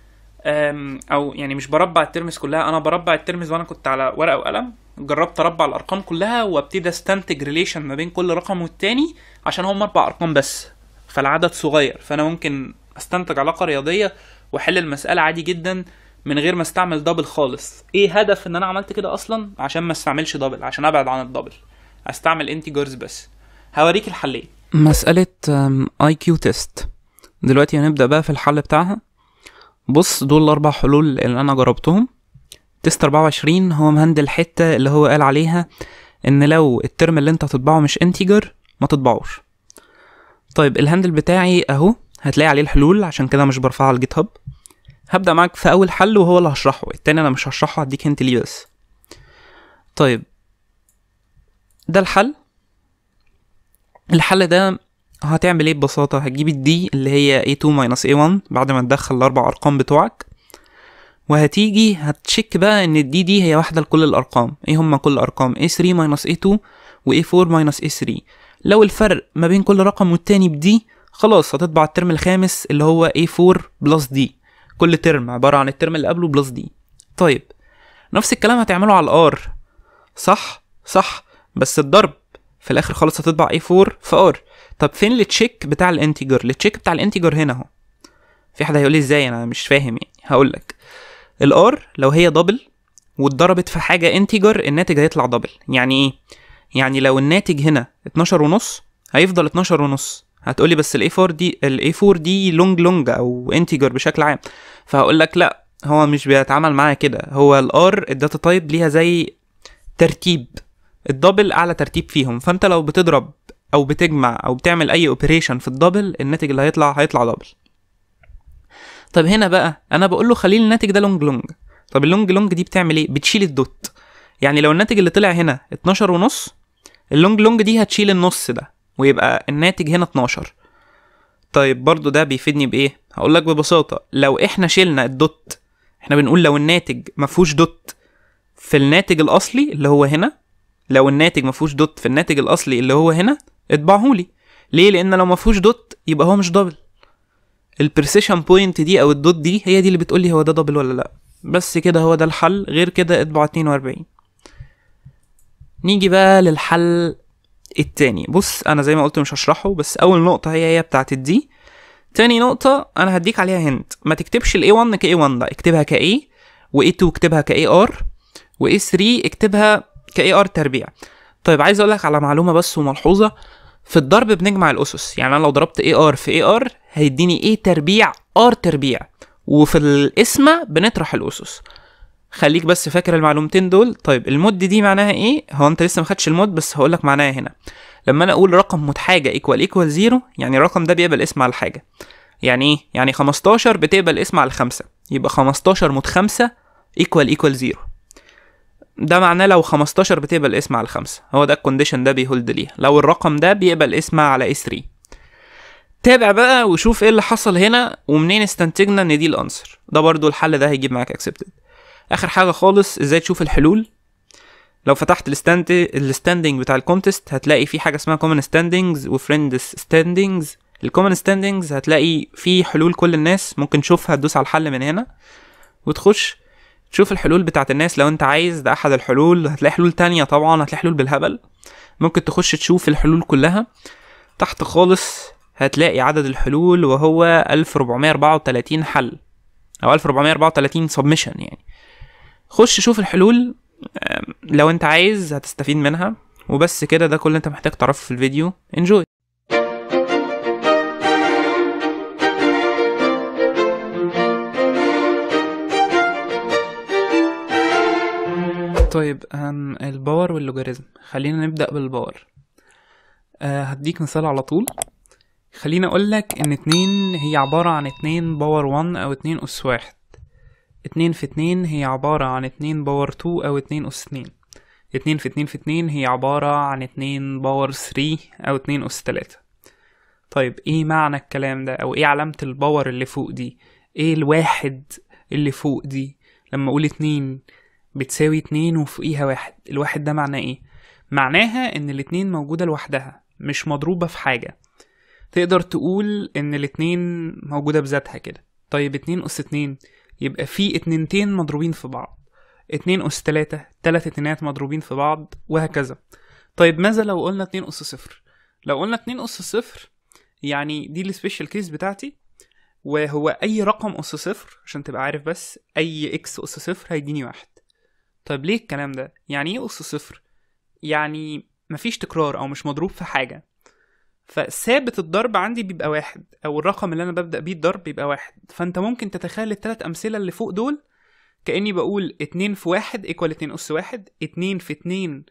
او يعني مش بربع الترمز كلها انا بربع الترمز وانا كنت على ورقه وقلم جربت اربع الارقام كلها وابتدي استنتج ريليشن ما بين كل رقم والتاني عشان هم اربع ارقام بس فالعدد صغير فانا ممكن استنتج علاقه رياضيه واحل المساله عادي جدا من غير ما استعمل دبل خالص ايه هدف ان انا عملت كده اصلا عشان ما استعملش دبل عشان ابعد عن الدبل استعمل انتجرز بس هوريك الحلين مسألة اي كيو تيست دلوقتي هنبدأ بقى في الحل بتاعها بص دول الأربع حلول اللي أنا جربتهم تيست 24 هو مهندل الحتة اللي هو قال عليها ان لو الترم اللي انت هتطبعه مش انتجر ما تطبعوش طيب الهاندل بتاعي اهو هتلاقي عليه الحلول عشان كده مش برفعها على الجيت هاب هبدا معاك في اول حل وهو اللي هشرحه التاني انا مش هشرحه هديك انت ليه بس طيب ده الحل الحل ده هتعمل ايه ببساطة هتجيب الدي اللي هي A2 minus A1 بعد ما تدخل الأربع أرقام بتوعك وهتيجي هتشيك بقى إن الدي دي هي واحدة لكل الأرقام ايه هما كل الأرقام A3 minus A2 و A4 minus A3 لو الفرق ما بين كل رقم والتاني بدي خلاص هتطبع الترم الخامس اللي هو A4 بلس دي كل ترم عبارة عن الترم اللي قبله بلس دي طيب نفس الكلام هتعمله على الار صح صح بس الضرب في الاخر خالص هتطبع A4 في R طب فين التشيك بتاع الانتجر التشيك بتاع الانتجر هنا اهو في حد هيقول لي ازاي انا مش فاهم يعني هقول لك الار لو هي دبل واتضربت في حاجه انتجر الناتج هيطلع دبل يعني ايه يعني لو الناتج هنا 12 ونص هيفضل 12 ونص هتقولي بس الاي 4 دي الاي 4 دي لونج لونج او انتجر بشكل عام فهقول لك لا هو مش بيتعامل معايا كده هو الار الداتا تايب ليها زي ترتيب الدبل اعلى ترتيب فيهم فانت لو بتضرب او بتجمع او بتعمل اي اوبريشن في الدبل الناتج اللي هيطلع هيطلع دبل طب هنا بقى انا بقول له خلي لي الناتج ده لونج لونج طب اللونج لونج دي بتعمل ايه بتشيل الدوت يعني لو الناتج اللي طلع هنا 12 ونص اللونج لونج دي هتشيل النص ده ويبقى الناتج هنا 12 طيب برضو ده بيفيدني بايه هقول لك ببساطه لو احنا شلنا الدوت احنا بنقول لو الناتج ما فيهوش دوت في الناتج الاصلي اللي هو هنا لو الناتج ما فيهوش دوت في الناتج الاصلي اللي هو هنا اطبعهولي ليه لان لو ما فيهوش دوت يبقى هو مش دبل البرسيشن بوينت دي او الدوت دي هي دي اللي بتقول لي هو ده دبل ولا لا بس كده هو ده الحل غير كده اطبع 42 نيجي بقى للحل التاني بص انا زي ما قلت مش هشرحه بس اول نقطة هي هي بتاعت الدي تاني نقطة انا هديك عليها هنت ما تكتبش ال A1 ك A1 لا اكتبها ك A و A2 اكتبها ك AR و A3 اكتبها ك AR تربيع طيب عايز اقول لك على معلومة بس وملحوظة في الضرب بنجمع الاسس يعني انا لو ضربت AR في AR هيديني A تربيع R تربيع وفي القسمة بنطرح الاسس خليك بس فاكر المعلومتين دول طيب المود دي معناها ايه هو انت لسه ما خدتش المود بس هقول لك معناها هنا لما انا اقول رقم متحاجه ايكوال ايكوال زيرو يعني الرقم ده بيقبل اسم على الحاجه يعني ايه يعني 15 بتقبل اسم على الخمسة يبقى 15 مود 5 ايكوال ايكوال زيرو ده معناه لو 15 بتقبل اسم على الخمسة هو ده الكونديشن ده بيهولد ليها لو الرقم ده بيقبل اسم على اس 3 تابع بقى وشوف ايه اللي حصل هنا ومنين استنتجنا ان دي الانسر ده برضو الحل ده هيجيب معاك اكسبتد اخر حاجه خالص ازاي تشوف الحلول لو فتحت الستاند الستاندنج بتاع الكونتست هتلاقي في حاجه اسمها كومن ستاندنجز وفريندز ستاندنجز الكومن ستاندنجز هتلاقي في حلول كل الناس ممكن تشوفها تدوس على الحل من هنا وتخش تشوف الحلول بتاعت الناس لو انت عايز ده احد الحلول هتلاقي حلول تانية طبعا هتلاقي حلول بالهبل ممكن تخش تشوف الحلول كلها تحت خالص هتلاقي عدد الحلول وهو 1434 حل او 1434 سبمشن يعني خش شوف الحلول لو انت عايز هتستفيد منها وبس كده ده كل اللي انت محتاج تعرفه في الفيديو انجوي طيب um, الباور واللوجاريزم خلينا نبدأ بالباور أه هديك مثال على طول خليني اقول لك ان اتنين هي عبارة عن اتنين باور 1 او اتنين اس واحد اتنين في اتنين هي عبارة عن اتنين باور 2 او اتنين اس اتنين اتنين في اتنين في اتنين هي عبارة عن اتنين باور 3 او اتنين اس تلاتة طيب ايه معنى الكلام ده او ايه علامة الباور اللي فوق دي ايه الواحد اللي فوق دي لما اقول اتنين بتساوي اتنين وفوقيها واحد الواحد ده معناه ايه معناها ان الاتنين موجودة لوحدها مش مضروبة في حاجة تقدر تقول ان الاتنين موجودة بذاتها كده طيب اتنين اس اتنين يبقى في اتنينتين مضروبين في بعض اتنين اس تلاتة تلات اتنينات مضروبين في بعض وهكذا طيب ماذا لو قلنا اتنين اس صفر لو قلنا اتنين اس صفر يعني دي السبيشال كيس بتاعتي وهو اي رقم اس صفر عشان تبقى عارف بس اي اكس اس صفر هيديني واحد طيب ليه الكلام ده يعني ايه اس صفر يعني مفيش تكرار او مش مضروب في حاجه فثابت الضرب عندي بيبقى واحد او الرقم اللي انا ببدا بيه الضرب بيبقى واحد فانت ممكن تتخيل الثلاث امثله اللي فوق دول كاني بقول اتنين في واحد ايكوال اتنين اس واحد اتنين في اتنين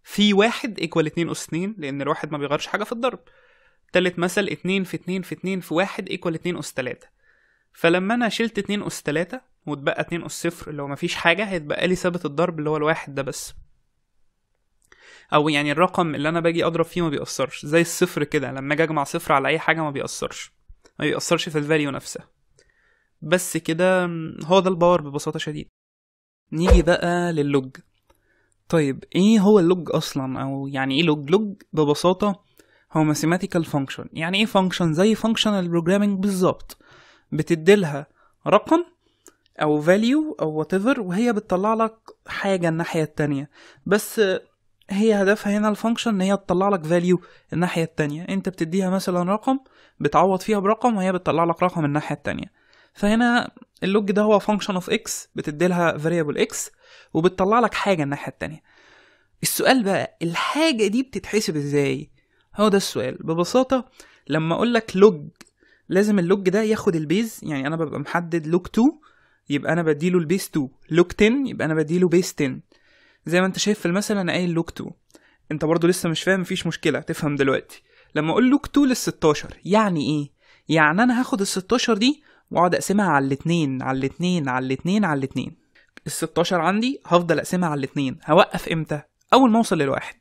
في واحد ايكوال اتنين اس اتنين لان الواحد ما بيغيرش حاجه في الضرب تالت مثل اتنين في اتنين في اتنين في واحد ايكوال اتنين اس تلاتة فلما انا شلت اتنين اس تلاتة واتبقى اتنين اس صفر اللي هو مفيش حاجه هيتبقى لي ثابت الضرب اللي هو الواحد ده بس او يعني الرقم اللي انا باجي اضرب فيه ما بيأثرش زي الصفر كده لما اجي اجمع صفر على اي حاجه ما بيأثرش ما بيأثرش في الفاليو نفسها بس كده هو ده الباور ببساطه شديده نيجي بقى لللوج طيب ايه هو اللوج اصلا او يعني ايه لوج لوج ببساطه هو mathematical function يعني ايه function زي functional programming بالظبط بتديلها رقم او value او whatever وهي بتطلع لك حاجه الناحيه التانية بس هي هدفها هنا الفانكشن ان هي تطلع لك فاليو الناحيه التانية انت بتديها مثلا رقم بتعوض فيها برقم وهي بتطلع لك رقم الناحيه التانية فهنا اللوج ده هو فانكشن اوف اكس بتديلها فاريبل اكس وبتطلع لك حاجه الناحيه التانية السؤال بقى الحاجه دي بتتحسب ازاي هو ده السؤال ببساطه لما اقول لك لوج لازم اللوج ده ياخد البيز يعني انا ببقى محدد لوج 2 يبقى انا بديله البيز 2 لوج 10 يبقى انا بديله بيز 10 زي ما انت شايف في المثل انا قايل لوج 2 انت برضو لسه مش فاهم مفيش مشكله تفهم دلوقتي لما اقول لوج 2 لل 16 يعني ايه يعني انا هاخد ال 16 دي واقعد اقسمها على الاتنين على الاتنين على الاتنين على الاتنين ال 16 عندي هفضل اقسمها على الاتنين هوقف امتى اول ما اوصل للواحد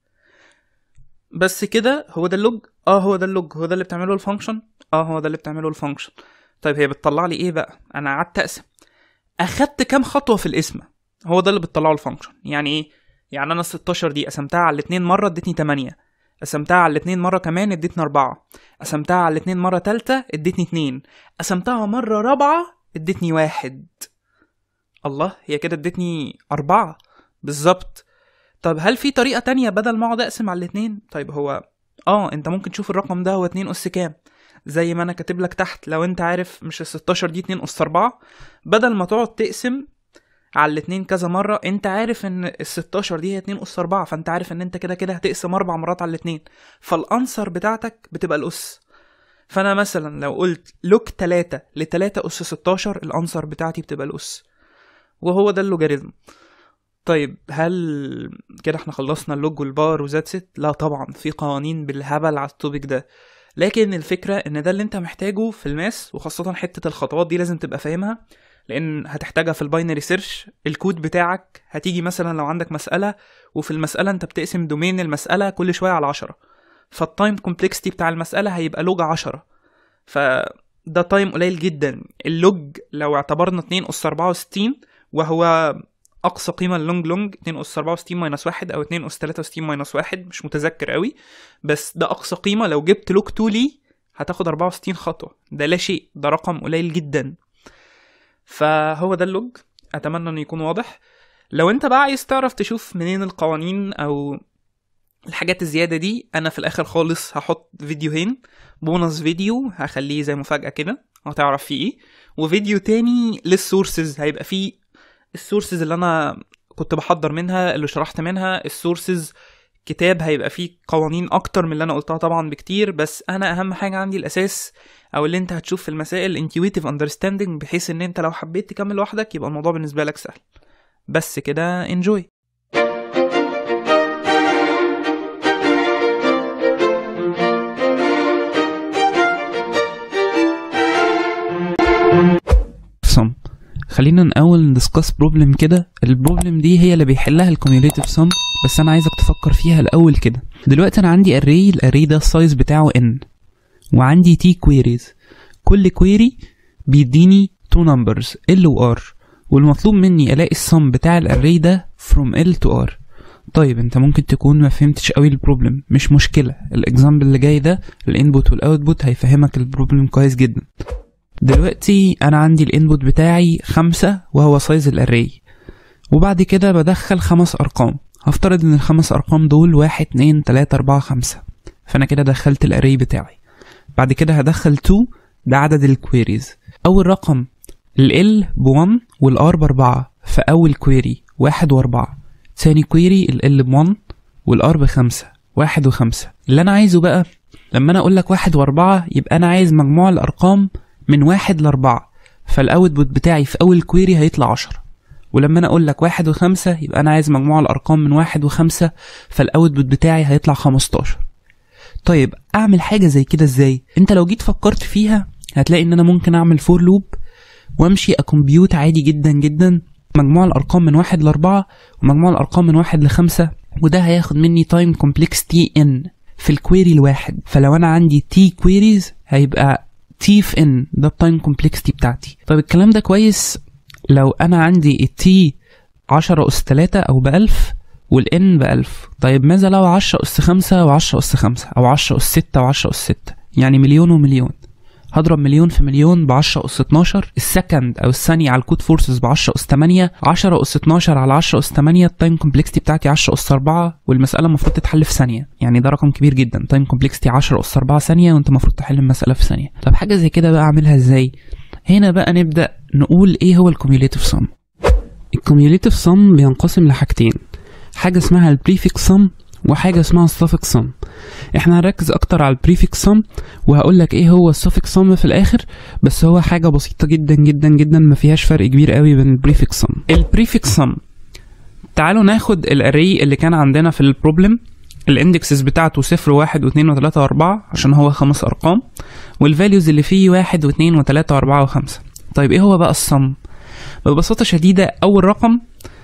بس كده هو ده اللوج اه هو ده اللوج هو ده اللي بتعمله الفانكشن اه هو ده اللي بتعمله الفانكشن طيب هي بتطلع لي ايه بقى انا قعدت اقسم اخدت كام خطوه في القسمه هو ده اللي بتطلعه الفانكشن يعني ايه يعني انا ال 16 دي قسمتها على الاتنين مره ادتني 8 قسمتها على الاتنين مره كمان ادتني 4 قسمتها على الاتنين مره تالتة ادتني 2 قسمتها مره رابعه ادتني واحد الله هي كده ادتني أربعة بالظبط طب هل في طريقة تانية بدل ما اقعد اقسم على الاتنين طيب هو اه انت ممكن تشوف الرقم ده هو 2 اس كام زي ما انا كاتب لك تحت لو انت عارف مش ال 16 دي 2 اس 4 بدل ما تقعد تقسم على الاتنين كذا مرة انت عارف ان ال 16 دي هي 2 اس 4 فانت عارف ان انت كده كده هتقسم اربع مرات على الاتنين فالانسر بتاعتك بتبقى الاس فانا مثلا لو قلت لوك 3 ل 3 اس 16 الانسر بتاعتي بتبقى الاس وهو ده اللوجاريتم طيب هل كده احنا خلصنا اللوج والبار وذات ست لا طبعا في قوانين بالهبل على التوبيك ده لكن الفكرة ان ده اللي انت محتاجه في الماس وخاصة حتة الخطوات دي لازم تبقى فاهمها لان هتحتاجها في الباينري سيرش الكود بتاعك هتيجي مثلا لو عندك مسألة وفي المسألة انت بتقسم دومين المسألة كل شوية على عشرة فالتايم كومبلكسيتي بتاع المسألة هيبقى لوج عشرة فده تايم قليل جدا اللوج لو اعتبرنا 2 اس 64 وهو اقصى قيمه اللونج لونج 2 اس 64 ماينس 1 او 2 اس 63 ماينس 1 مش متذكر قوي بس ده اقصى قيمه لو جبت لوج 2 ليه هتاخد 64 خطوه ده لا شيء ده رقم قليل جدا فهو ده اللوج اتمنى انه يكون واضح لو انت بقى عايز تعرف تشوف منين القوانين او الحاجات الزياده دي انا في الاخر خالص هحط فيديوهين بونص فيديو هخليه زي مفاجاه كده هتعرف فيه ايه وفيديو تاني للسورسز هيبقى فيه السورسز اللي انا كنت بحضر منها اللي شرحت منها السورسز كتاب هيبقى فيه قوانين اكتر من اللي انا قلتها طبعا بكتير بس انا اهم حاجه عندي الاساس او اللي انت هتشوف في المسائل intuitive understanding بحيث ان انت لو حبيت تكمل لوحدك يبقى الموضوع بالنسبه لك سهل بس كده enjoy sum خلينا الاول ندسكاس بروبلم كده البروبلم دي هي اللي بيحلها الكوميوليتيف سم بس انا عايزك تفكر فيها الاول كده دلوقتي انا عندي اري الاري ده السايز بتاعه n وعندي t كويريز كل كويري بيديني two numbers l و r والمطلوب مني الاقي السم بتاع الاري ده from l to r طيب انت ممكن تكون ما فهمتش قوي البروبلم مش مشكله الاكزامبل اللي جاي ده الانبوت والاوتبوت هيفهمك البروبلم كويس جدا دلوقتي انا عندي الانبوت بتاعي خمسة وهو سايز الاري وبعد كده بدخل خمس ارقام هفترض ان الخمس ارقام دول واحد اتنين تلاتة اربعة خمسة فانا كده دخلت الاري بتاعي بعد كده هدخل 2 ده عدد الكويريز اول رقم ال ب1 والار ب4 فاول كويري واحد واربعة تاني كويري ال ب1 والار بخمسة واحد وخمسة اللي انا عايزه بقى لما انا اقول لك واحد واربعة يبقى انا عايز مجموع الارقام من واحد لأربعة فالأوتبوت بتاعي في أول كويري هيطلع عشرة ولما انا اقول لك واحد وخمسة يبقى انا عايز مجموع الارقام من واحد وخمسة فالاوتبوت بتاعي هيطلع 15 طيب اعمل حاجة زي كده ازاي انت لو جيت فكرت فيها هتلاقي ان انا ممكن اعمل فور لوب وامشي اكمبيوت عادي جدا جدا مجموع الارقام من واحد لاربعة ومجموع الارقام من واحد لخمسة وده هياخد مني تايم كومبلكسيتي ان في الكويري الواحد فلو انا عندي تي كويريز هيبقى تي في ان ده التايم كومبلكسيتي بتاعتي طيب الكلام ده كويس لو انا عندي التي 10 اس 3 او بألف والان بألف طيب ماذا لو 10 اس 5 و10 اس 5 او 10 اس 6 و10 اس 6 يعني مليون ومليون هضرب مليون في مليون ب 10 اس 12 السكند او الثانيه على الكود فورسز ب 10 اس 8 10 اس 12 على 10 اس 8 التايم كومبلكسيتي بتاعتي 10 اس 4 والمساله المفروض تتحل في ثانيه يعني ده رقم كبير جدا تايم كومبلكسيتي 10 اس 4 ثانيه وانت المفروض تحل المساله في ثانيه طب حاجه زي كده بقى اعملها ازاي هنا بقى نبدا نقول ايه هو الكوميوليتيف سم الكوميوليتيف سم بينقسم لحاجتين حاجه اسمها البريفكس سم وحاجه اسمها السفكس سم احنا هنركز اكتر على البريفكس سم وهقول لك ايه هو السفكس سم في الاخر بس هو حاجه بسيطه جدا جدا جدا ما فيهاش فرق كبير قوي بين البريفكس سم البريفكس سم تعالوا ناخد الاري اللي كان عندنا في البروبلم الاندكسز بتاعته صفر واحد واثنين وثلاثة واربعة عشان هو خمس ارقام والفاليوز اللي فيه واحد واثنين وثلاثة واربعة وخمسة طيب ايه هو بقى الصم ببساطة شديدة اول رقم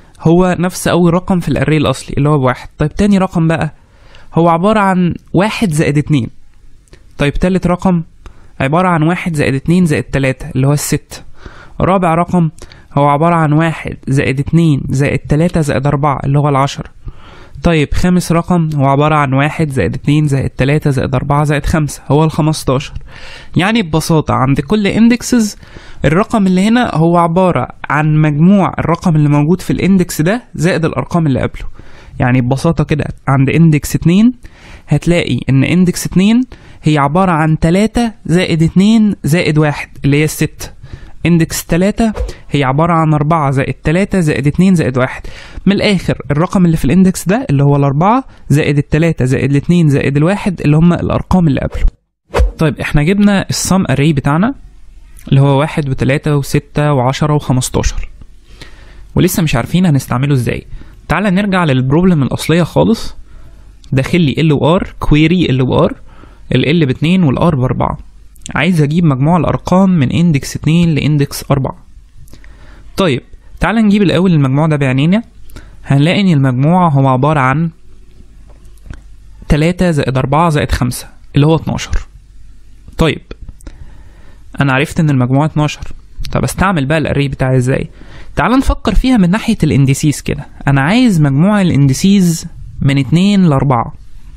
هو نفس اول رقم في الاري الاصلي اللي هو بواحد طيب تاني رقم بقى هو عبارة عن واحد زائد اتنين طيب تالت رقم عبارة عن واحد زائد اتنين زائد تلاتة اللي هو الست رابع رقم هو عبارة عن واحد زائد اتنين زائد تلاتة زائد أربعة اللي هو العشرة طيب خامس رقم هو عبارة عن واحد زائد اتنين زائد تلاتة زائد أربعة زائد خمسة هو الخمستاشر يعني ببساطة عند كل اندكسز الرقم اللي هنا هو عبارة عن مجموع الرقم اللي موجود في الاندكس ده زائد الأرقام اللي قبله يعني ببساطة كده عند اندكس اتنين هتلاقي ان اندكس اتنين هي عبارة عن تلاتة زائد اتنين زائد واحد اللي هي الست اندكس تلاتة هي عبارة عن أربعة زائد تلاتة زائد اتنين زائد واحد من الآخر الرقم اللي في الاندكس ده اللي هو الأربعة زائد التلاتة زائد الاتنين زائد الواحد اللي هم الأرقام اللي قبله طيب احنا جبنا السم اري بتاعنا اللي هو واحد وتلاتة وستة وعشرة وخمستاشر ولسه مش عارفين هنستعمله ازاي تعال نرجع للبروبلم الأصلية خالص داخل لي ال وار كويري ال وار ال باتنين والار باربعة عايز اجيب مجموع الارقام من اندكس اتنين لاندكس اربعة طيب تعال نجيب الاول المجموع ده بعينينا هنلاقي ان المجموع هو عبارة عن تلاتة زائد أربعة زائد خمسة اللي هو اتناشر طيب أنا عرفت إن المجموع اتناشر طب استعمل بقى الأري بتاعي ازاي تعال نفكر فيها من ناحية الاندسيز كده أنا عايز مجموع الاندسيز من اتنين لأربعة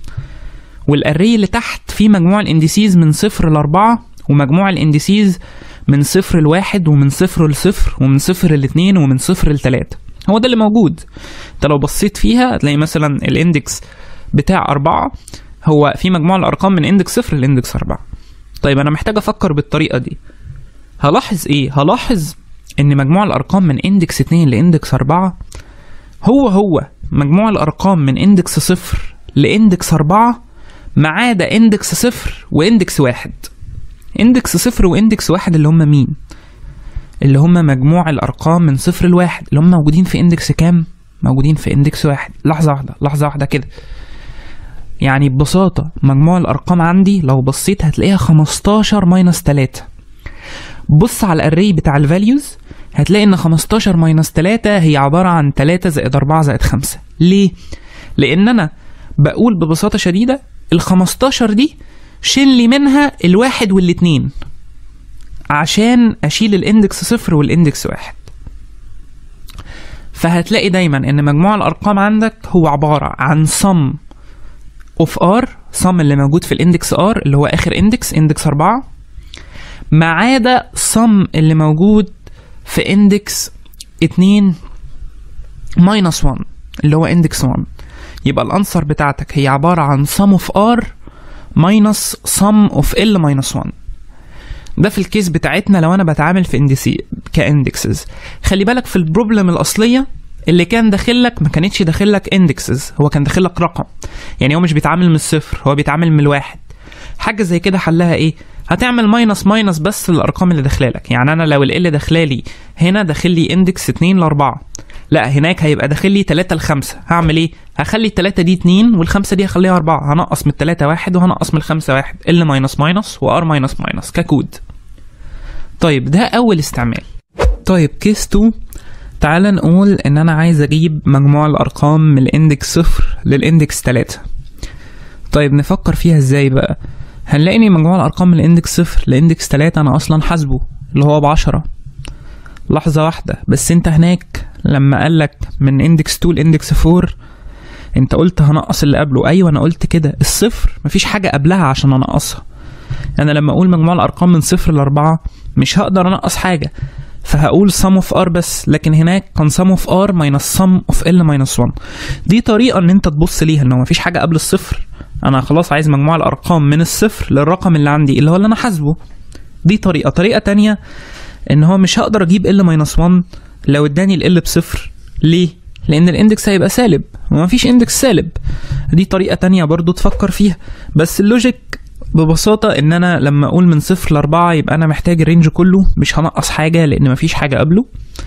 والأري اللي تحت فيه مجموع الاندسيز من صفر لأربعة ومجموع الاندسيز من صفر لواحد ومن صفر لصفر ومن صفر لاتنين ومن صفر لتلاتة هو ده اللي موجود انت لو بصيت فيها هتلاقي مثلا الاندكس بتاع أربعة هو في مجموع الأرقام من اندكس صفر لاندكس أربعة طيب أنا محتاج أفكر بالطريقة دي هلاحظ إيه؟ هلاحظ إن مجموع الأرقام من اندكس اتنين لاندكس أربعة هو هو مجموع الأرقام من اندكس صفر لاندكس أربعة ما عدا اندكس صفر واندكس واحد اندكس صفر واندكس واحد اللي هم مين اللي هم مجموع الارقام من صفر لواحد اللي هم موجودين في اندكس كام موجودين في اندكس واحد لحظة واحدة لحظة واحدة كده يعني ببساطة مجموع الارقام عندي لو بصيت هتلاقيها 15 ماينس 3 بص على الاري بتاع الفاليوز هتلاقي ان 15 ماينس 3 هي عبارة عن 3 زائد 4 زائد 5 ليه؟ لان انا بقول ببساطة شديدة ال 15 دي شيل لي منها الواحد والاتنين عشان اشيل الاندكس صفر والاندكس واحد فهتلاقي دايما ان مجموع الارقام عندك هو عبارة عن sum of r sum اللي موجود في الاندكس r اللي هو اخر اندكس اندكس اربعة ما عدا sum اللي موجود في اندكس اتنين minus 1 اللي هو اندكس 1 يبقى الانسر بتاعتك هي عبارة عن sum of r minus sum of l minus 1 ده في الكيس بتاعتنا لو انا بتعامل في اندسي كاندكسز خلي بالك في البروبلم الاصليه اللي كان داخل لك ما كانتش داخل لك اندكسز هو كان داخل لك رقم يعني هو مش بيتعامل من الصفر هو بيتعامل من الواحد حاجه زي كده حلها ايه هتعمل ماينس ماينس بس الارقام اللي داخله لك يعني انا لو ال داخلالي هنا داخل لي اندكس 2 ل 4 لا هناك هيبقى داخل لي 3 ل 5 هعمل ايه هخلي التلاتة دي 2 والخمسة دي هخليها 4 هنقص من التلاتة واحد وهنقص من الخمسة واحد ال ماينس ماينس وار ماينس ماينس ككود طيب ده اول استعمال طيب كيس 2 تعال نقول ان انا عايز اجيب مجموع الارقام من الاندكس صفر للاندكس 3 طيب نفكر فيها ازاي بقى هنلاقي ان مجموع الارقام من الاندكس صفر لاندكس 3 انا اصلا حاسبه اللي هو بعشرة لحظة واحدة بس انت هناك لما قالك من اندكس 2 لاندكس 4 انت قلت هنقص اللي قبله ايوه انا قلت كده الصفر مفيش حاجة قبلها عشان انقصها انا لما اقول مجموع الارقام من صفر لاربعة مش هقدر انقص حاجة فهقول sum of r بس لكن هناك كان sum of r minus sum of l minus 1 دي طريقة ان انت تبص ليها انه مفيش حاجة قبل الصفر انا خلاص عايز مجموع الارقام من الصفر للرقم اللي عندي اللي هو اللي انا حاسبه دي طريقة طريقة تانية ان هو مش هقدر اجيب l minus 1 لو اداني ال l بصفر ليه لان الاندكس هيبقى سالب ومفيش اندكس سالب دي طريقة تانية برضو تفكر فيها بس اللوجيك ببساطة ان انا لما اقول من صفر لاربعة يبقى انا محتاج الرينج كله مش هنقص حاجة لان مفيش حاجة قبله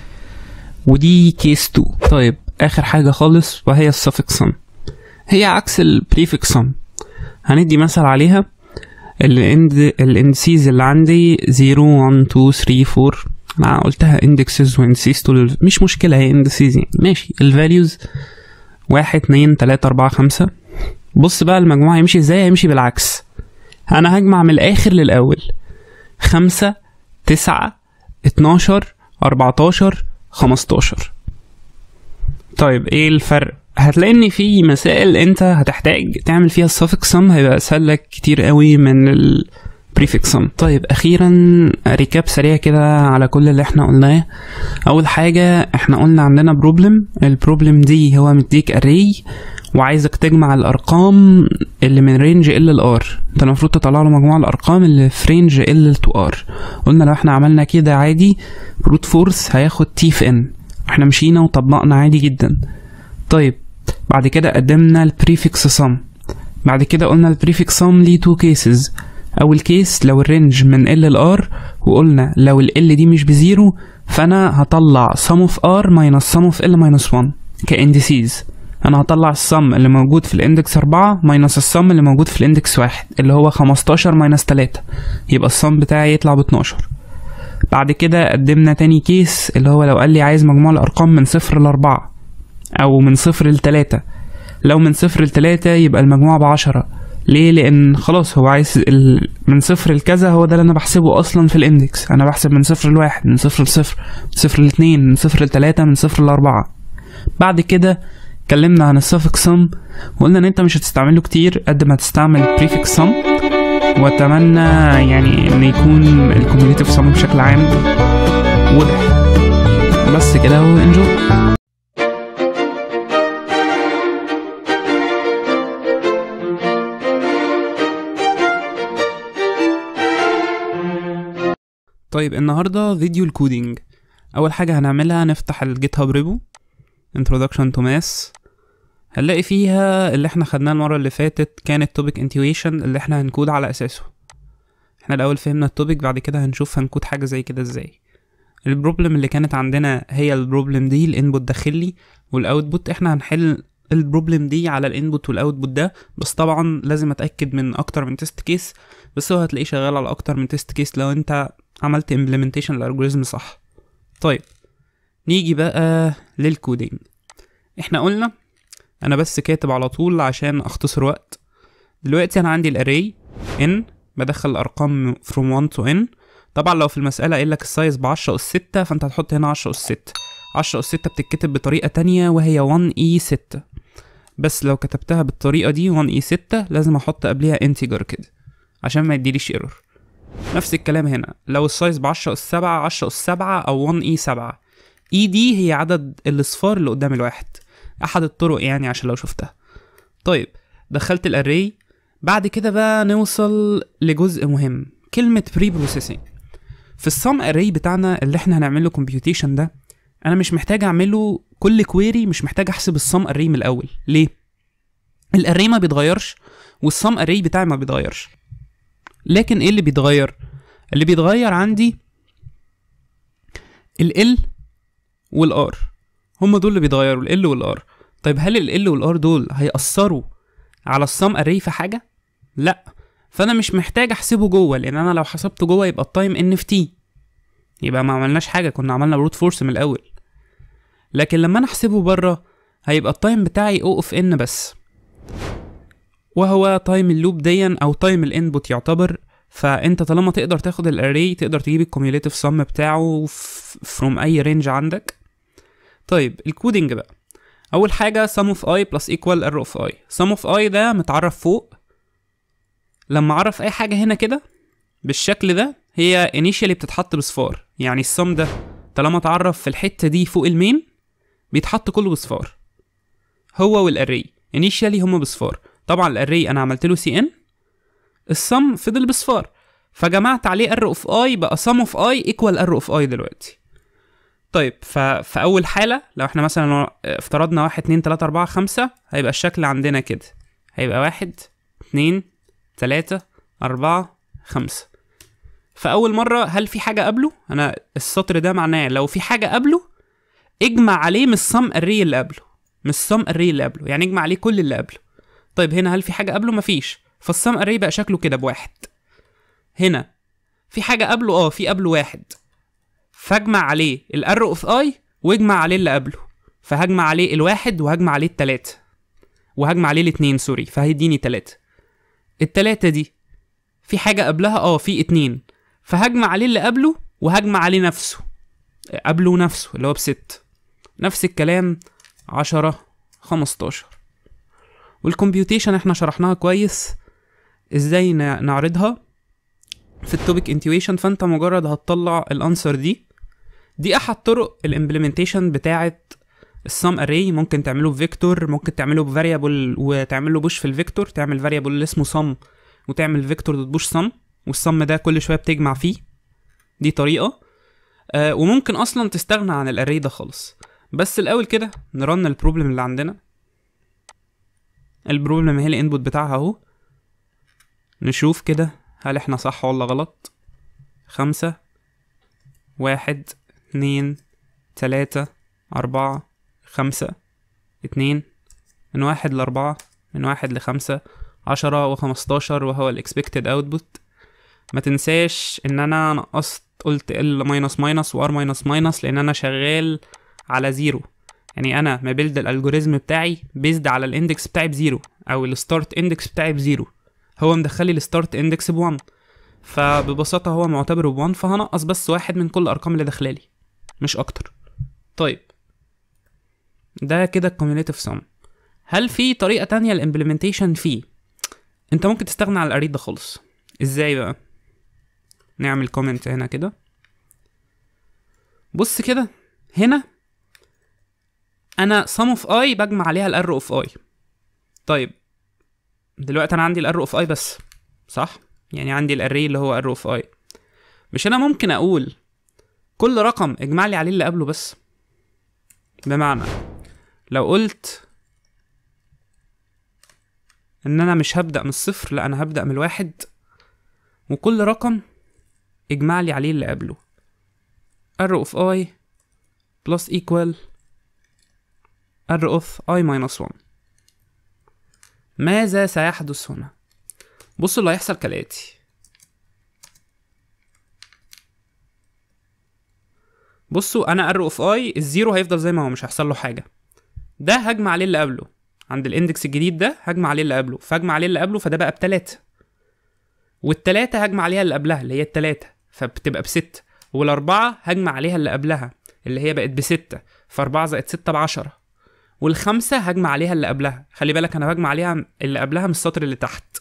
ودي كيس 2 طيب اخر حاجه خالص وهي السفكس sum هي عكس البريفكس sum هندي مثل عليها الاند الاندسيز اللي عندي 0 1 2 3 4 انا قلتها اندكسز واندسيز طول مش مشكله هي اندسيز يعني ماشي الفاليوز 1 2 3 4 5 بص بقى المجموع هيمشي ازاي هيمشي بالعكس انا هجمع من الاخر للاول 5 9 12 14 15 طيب ايه الفرق هتلاقي ان في مسائل انت هتحتاج تعمل فيها السفكس سم هيبقى اسهل لك كتير قوي من البريفكس سم طيب اخيرا ريكاب سريع كده على كل اللي احنا قلناه اول حاجه احنا قلنا عندنا بروبلم البروبلم دي هو مديك اري وعايزك تجمع الارقام اللي من رينج ال لار انت المفروض تطلع له مجموع الارقام اللي في رينج ال تو ار قلنا لو احنا عملنا كده عادي بروت فورس هياخد تي في ان احنا مشينا وطبقنا عادي جدا طيب بعد كده قدمنا البريفكس سم بعد كده قلنا البريفكس سم ليه تو كيسز اول كيس لو الرينج من ال لار وقلنا لو ال ال دي مش بزيرو فانا هطلع sum of r minus sum of l minus 1 كاندسيز انا هطلع السم اللي موجود في الاندكس 4 ماينس السم اللي موجود في الاندكس 1 اللي هو 15 ماينس 3 يبقى السم بتاعي يطلع ب 12 بعد كده قدمنا تاني كيس اللي هو لو قال لي عايز مجموع الارقام من صفر لأربعة او من صفر لتلاتة لو من صفر لتلاتة يبقى المجموع بعشرة ليه لان خلاص هو عايز ال... من صفر لكذا هو ده اللي انا بحسبه اصلا في الاندكس انا بحسب من صفر لواحد من صفر لصفر من صفر لاتنين من صفر لتلاتة من صفر لاربعة بعد كده اتكلمنا عن السفكس سم وقلنا ان انت مش هتستعمله كتير قد ما هتستعمل بريفكس سم واتمنى يعني ان يكون الكوميونيتيف سم بشكل عام واضح بس كده وانجو طيب النهارده فيديو الكودينج اول حاجه هنعملها نفتح الجيت هاب ريبو introduction to mass هنلاقي فيها اللي احنا خدناه المرة اللي فاتت كانت topic intuition اللي احنا هنكود على اساسه احنا الاول فهمنا التوبيك بعد كده هنشوف هنكود حاجة زي كده ازاي البروبلم اللي كانت عندنا هي البروبلم دي الانبوت داخل لي والاوتبوت احنا هنحل البروبلم دي على الانبوت والاوتبوت ده بس طبعا لازم اتاكد من اكتر من تيست كيس بس هو هتلاقيه شغال على اكتر من تيست كيس لو انت عملت implementation للالجوريزم صح طيب نيجي بقى للكودينج احنا قلنا انا بس كاتب على طول عشان اختصر وقت دلوقتي انا عندي الاري n بدخل الارقام from 1 to n طبعا لو في المسألة قايل لك السايز ب 10 أس 6 فأنت هتحط هنا 10 أس 6 10 أس 6 بتتكتب بطريقة تانية وهي 1 e 6 بس لو كتبتها بالطريقة دي 1 e 6 لازم أحط قبلها انتجر كده عشان ما يديليش ايرور نفس الكلام هنا لو السايز ب 10 أس 7 10 أس 7 أو 1 e 7 اي دي هي عدد الاصفار اللي قدام الواحد احد الطرق يعني عشان لو شفتها طيب دخلت الاري بعد كده بقى نوصل لجزء مهم كلمة بري بروسيسنج في السم اري بتاعنا اللي احنا هنعمله كومبيوتيشن ده انا مش محتاج اعمله كل كويري مش محتاج احسب السم اري من الاول ليه الاري ما بيتغيرش والسم اري بتاعي ما بيتغيرش لكن ايه اللي بيتغير اللي بيتغير عندي ال L وال R هما دول اللي بيتغيروا ال L وال R طيب هل ال L وال R دول هيأثروا على السم اري في حاجة؟ لا فانا مش محتاج احسبه جوه لان انا لو حسبته جوه يبقى التايم ان في تي يبقى ما عملناش حاجة كنا عملنا بروت فورس من الاول لكن لما انا احسبه بره هيبقى التايم بتاعي او اوف ان بس وهو تايم اللوب ديا او تايم الانبوت يعتبر فانت طالما تقدر تاخد الاري تقدر تجيب الكوميوليتيف سم بتاعه فروم اي رينج عندك طيب الكودينج بقى اول حاجه sum of i plus equal arrow of i sum of i ده متعرف فوق لما اعرف اي حاجه هنا كده بالشكل ده هي initially بتتحط بصفار يعني السم ده طالما اتعرف في الحته دي فوق المين بيتحط كله بصفار هو والاري initially هما بصفار طبعا الاري انا عملت له سي ان السم فضل بصفار فجمعت عليه ار اوف اي بقى سم اوف اي ايكوال ار اوف اي دلوقتي طيب ففي اول حاله لو احنا مثلا افترضنا واحد اتنين تلاته اربعه خمسه هيبقى الشكل عندنا كده هيبقى واحد اتنين تلاته اربعه خمسه فاول مره هل في حاجه قبله انا السطر ده معناه لو في حاجه قبله اجمع عليه من السم اري اللي قبله من السم اري اللي قبله يعني اجمع عليه كل اللي قبله طيب هنا هل في حاجه قبله مفيش فالسم اري بقى شكله كده بواحد هنا في حاجه قبله اه في قبله واحد فاجمع عليه الار اوف اي واجمع عليه اللي قبله فهجمع عليه الواحد وهجمع عليه التلاتة وهجمع عليه الاتنين سوري فهيديني تلاتة التلاتة دي في حاجة قبلها اه في اتنين فهجمع عليه اللي قبله وهجمع عليه نفسه قبله نفسه اللي هو بست نفس الكلام عشرة خمستاشر والكمبيوتيشن احنا شرحناها كويس ازاي ن- نعرضها في التوبيك انتويشن فانت مجرد هتطلع الانسر دي دي احد طرق الامبلمنتيشن بتاعه السم اري ممكن تعمله بفيكتور ممكن تعمله بفاريبل وتعمل له بوش في الفيكتور تعمل فاريبل اللي اسمه سم وتعمل فيكتور دوت بوش سم والسم ده كل شويه بتجمع فيه دي طريقه آه وممكن اصلا تستغنى عن الاري ده خالص بس الاول كده نرن البروبلم اللي عندنا البروبلم هي الانبوت بتاعها اهو نشوف كده هل احنا صح ولا غلط خمسة واحد اتنين تلاتة أربعة خمسة اتنين من واحد لأربعة من واحد لخمسة عشرة وخمستاشر وهو ال expected output ما تنساش ان انا نقصت قلت ال ماينس ماينس و r ماينس ماينس لان انا شغال على زيرو يعني انا مبيلد الالجوريزم بتاعي بيزد على الاندكس بتاعي بزيرو او الستارت اندكس بتاعي بزيرو هو مدخلي الستارت اندكس بوان فببساطة هو معتبره بوان فهنقص بس واحد من كل الأرقام اللي داخلالي مش أكتر طيب ده كده الكوميوليتيف سم هل في طريقة تانية الامبلمنتيشن فيه انت ممكن تستغنى عن الاريد ده خالص ازاي بقى نعمل كومنت هنا كده بص كده هنا انا sum of i بجمع عليها الار اوف i طيب دلوقتي انا عندي الار اوف اي بس صح يعني عندي الاري اللي هو ار اوف اي مش انا ممكن اقول كل رقم اجمع لي عليه اللي قبله بس بمعنى لو قلت ان انا مش هبدا من الصفر لا انا هبدا من الواحد وكل رقم اجمع لي عليه اللي قبله r of i plus equal r of i minus 1 ماذا سيحدث هنا بصوا اللي هيحصل كالاتي بصوا انا ار اوف اي الزيرو هيفضل زي ما هو مش هيحصل له حاجه ده هجمع عليه اللي قبله عند الاندكس الجديد ده هجمع عليه اللي قبله فهجمع عليه اللي قبله فده بقى بتلاتة والتلاتة هجمع عليها اللي قبلها اللي هي التلاتة فبتبقى بستة والأربعة هجمع عليها اللي قبلها اللي هي بقت بستة فأربعة زائد ستة بعشرة والخمسة هجمع عليها اللي قبلها خلي بالك أنا بجمع عليها اللي قبلها من السطر اللي تحت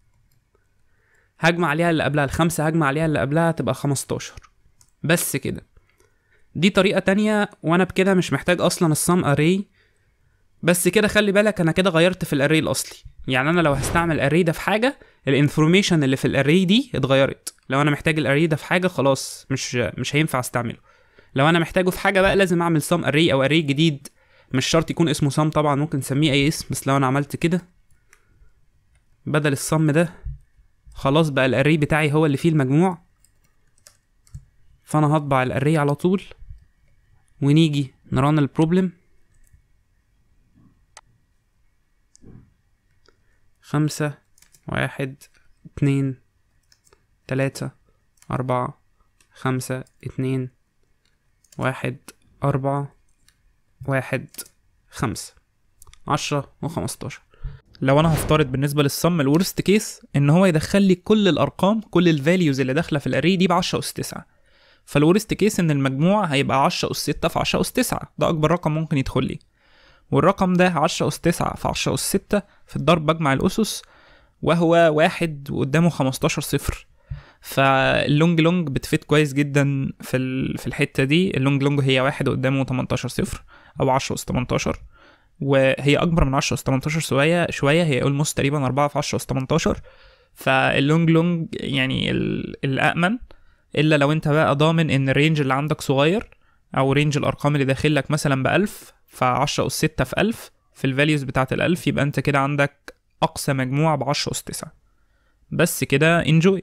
هجمع عليها اللي قبلها الخمسة هجمع عليها اللي قبلها تبقى خمستاشر بس كده دي طريقة تانية وأنا بكده مش محتاج أصلا السم أري بس كده خلي بالك أنا كده غيرت في الأري الأصلي يعني أنا لو هستعمل الأري ده في حاجة الانفورميشن اللي في الأري دي اتغيرت لو أنا محتاج الأري ده في حاجة خلاص مش مش هينفع استعمله لو أنا محتاجه في حاجة بقى لازم أعمل سم أري أو أري جديد مش شرط يكون اسمه سم طبعا ممكن نسميه أي اسم بس لو أنا عملت كده بدل الصم ده خلاص بقى الاري بتاعي هو اللي فيه المجموع فانا هطبع الاري على طول ونيجي نران البروبلم خمسة واحد اتنين تلاتة أربعة خمسة اتنين واحد أربعة واحد خمسة عشرة وخمستاشر لو انا هفترض بالنسبه للصم الورست كيس ان هو يدخل لي كل الارقام كل الفاليوز اللي داخله في الاري دي ب 10 اس 9 فالورست كيس ان المجموع هيبقى 10 اس 6 في 10 اس 9 ده اكبر رقم ممكن يدخل لي والرقم ده 10 اس 9 في 10 اس 6 في الضرب بجمع الاسس وهو واحد وقدامه 15 صفر فاللونج لونج بتفيد كويس جدا في ال- في الحته دي اللونج لونج هي واحد قدامه 18 صفر او 10 اس 18 وهي اكبر من 10 اس 18 شويه شويه هي اولموست تقريبا 4 في 10 اس 18 فاللونج لونج يعني ال- الامن الا لو انت بقى ضامن ان الرينج اللي عندك صغير او رينج الارقام اللي داخل لك مثلا ب 1000 ف 10 اس 6 في 1000 في الفاليوز بتاعه ال 1000 يبقى انت كده عندك اقصى مجموع ب 10 اس 9 بس كده انجوي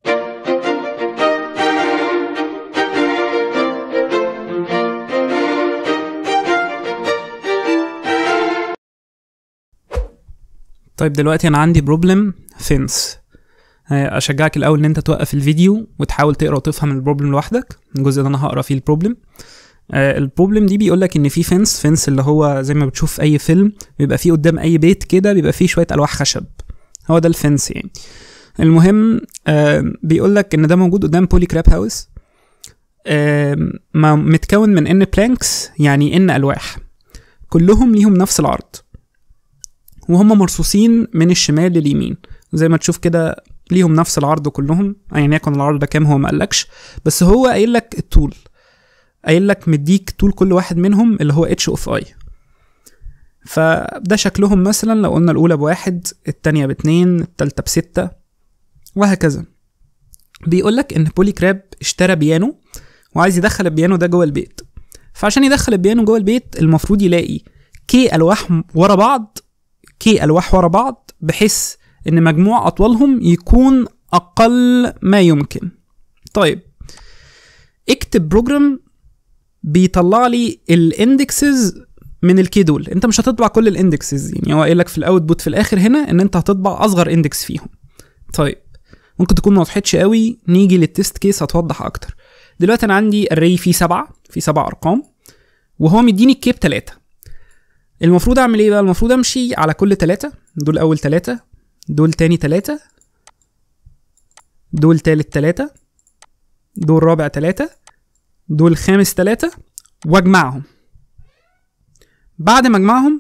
طيب دلوقتي انا عندي بروبلم فينس اشجعك الاول ان انت توقف الفيديو وتحاول تقرا وتفهم البروبلم لوحدك الجزء ده انا هقرا فيه البروبلم آه، البروبلم دي بيقول لك ان في فينس فينس اللي هو زي ما بتشوف في اي فيلم بيبقى فيه قدام اي بيت كده بيبقى فيه شويه الواح خشب هو ده الفينس يعني المهم آه، بيقول لك ان ده موجود قدام بولي كراب هاوس آه، ما- متكون من ان بلانكس يعني ان الواح كلهم ليهم نفس العرض وهم مرصوصين من الشمال لليمين زي ما تشوف كده ليهم نفس العرض كلهم ايا يكن العرض ده كام هو ما قالكش بس هو قايل لك الطول قايل لك مديك طول كل واحد منهم اللي هو اتش اوف اي فده شكلهم مثلا لو قلنا الاولى بواحد التانية باتنين التالتة بستة وهكذا بيقول لك ان بولي كراب اشترى بيانو وعايز يدخل البيانو ده جوه البيت فعشان يدخل البيانو جوه البيت المفروض يلاقي كي الواح ورا بعض كي الواح ورا بعض بحيث ان مجموع اطوالهم يكون اقل ما يمكن طيب اكتب بروجرام بيطلع لي الاندكسز من الكي دول انت مش هتطبع كل الاندكسز يعني هو قايل لك في الاوتبوت في الاخر هنا ان انت هتطبع اصغر اندكس فيهم طيب ممكن تكون ما وضحتش قوي نيجي للتست كيس هتوضح اكتر دلوقتي انا عندي الري فيه سبعة فيه سبع ارقام وهو مديني الكي بتلاتة المفروض اعمل ايه بقى المفروض امشي على كل تلاتة دول اول تلاتة دول تاني تلاتة دول تالت تلاتة دول رابع تلاتة دول خامس تلاتة واجمعهم بعد ما اجمعهم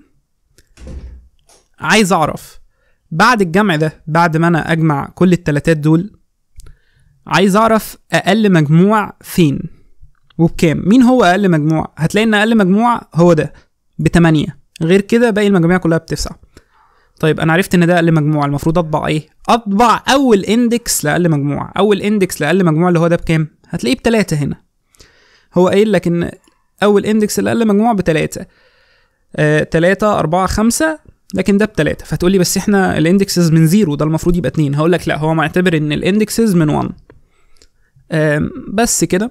عايز اعرف بعد الجمع ده بعد ما انا اجمع كل التلاتات دول عايز اعرف اقل مجموع فين وبكام مين هو اقل مجموع هتلاقي ان اقل مجموع هو ده بتمانية غير كده باقي المجاميع كلها بتسعة طيب انا عرفت ان ده اقل مجموع المفروض اطبع ايه اطبع اول اندكس لاقل مجموع اول اندكس لاقل مجموع اللي هو ده بكام هتلاقيه بتلاتة هنا هو قايل لك ان اول اندكس لاقل مجموع بتلاتة آه تلاتة أربعة خمسة لكن ده بتلاتة فتقول لي بس احنا الاندكسز من زيرو ده المفروض يبقى اتنين هقول لك لا هو معتبر ان الاندكسز من 1 آم، بس كده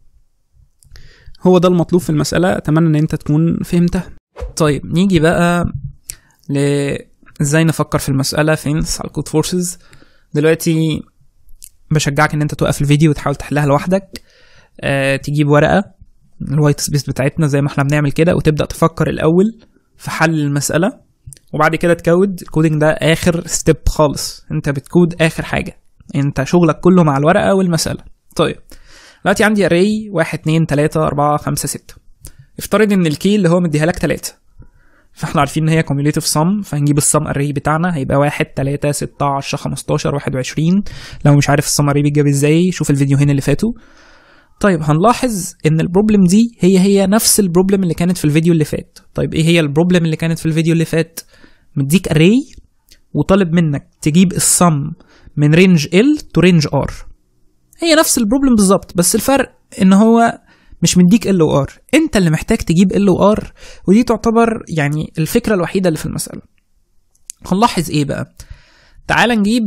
هو ده المطلوب في المسألة أتمنى إن أنت تكون فهمتها طيب نيجي بقى ل ازاي نفكر في المسألة فينس على الكود فورسز دلوقتي بشجعك ان انت توقف الفيديو وتحاول تحلها لوحدك أه تجيب ورقة الوايت سبيس بتاعتنا زي ما احنا بنعمل كده وتبدأ تفكر الأول في حل المسألة وبعد كده تكود الكودينج ده آخر ستيب خالص انت بتكود آخر حاجة انت شغلك كله مع الورقة والمسألة طيب دلوقتي عندي array واحد اتنين تلاتة أربعة خمسة ستة افترض ان الكي اللي هو مديها لك تلاتة فاحنا عارفين ان هي cumulative sum فهنجيب السم array بتاعنا هيبقى واحد تلاتة ستة عشرة خمستاشر واحد وعشرين لو مش عارف السم array بيتجاب ازاي شوف الفيديوهين اللي فاتوا طيب هنلاحظ ان البروبلم دي هي هي نفس البروبلم اللي كانت في الفيديو اللي فات طيب ايه هي البروبلم اللي كانت في الفيديو اللي فات مديك array وطالب منك تجيب السم من رينج L تو رينج R هي نفس البروبلم بالظبط بس الفرق ان هو مش مديك ال و ار انت اللي محتاج تجيب ال و ار ودي تعتبر يعني الفكره الوحيده اللي في المساله هنلاحظ ايه بقى تعال نجيب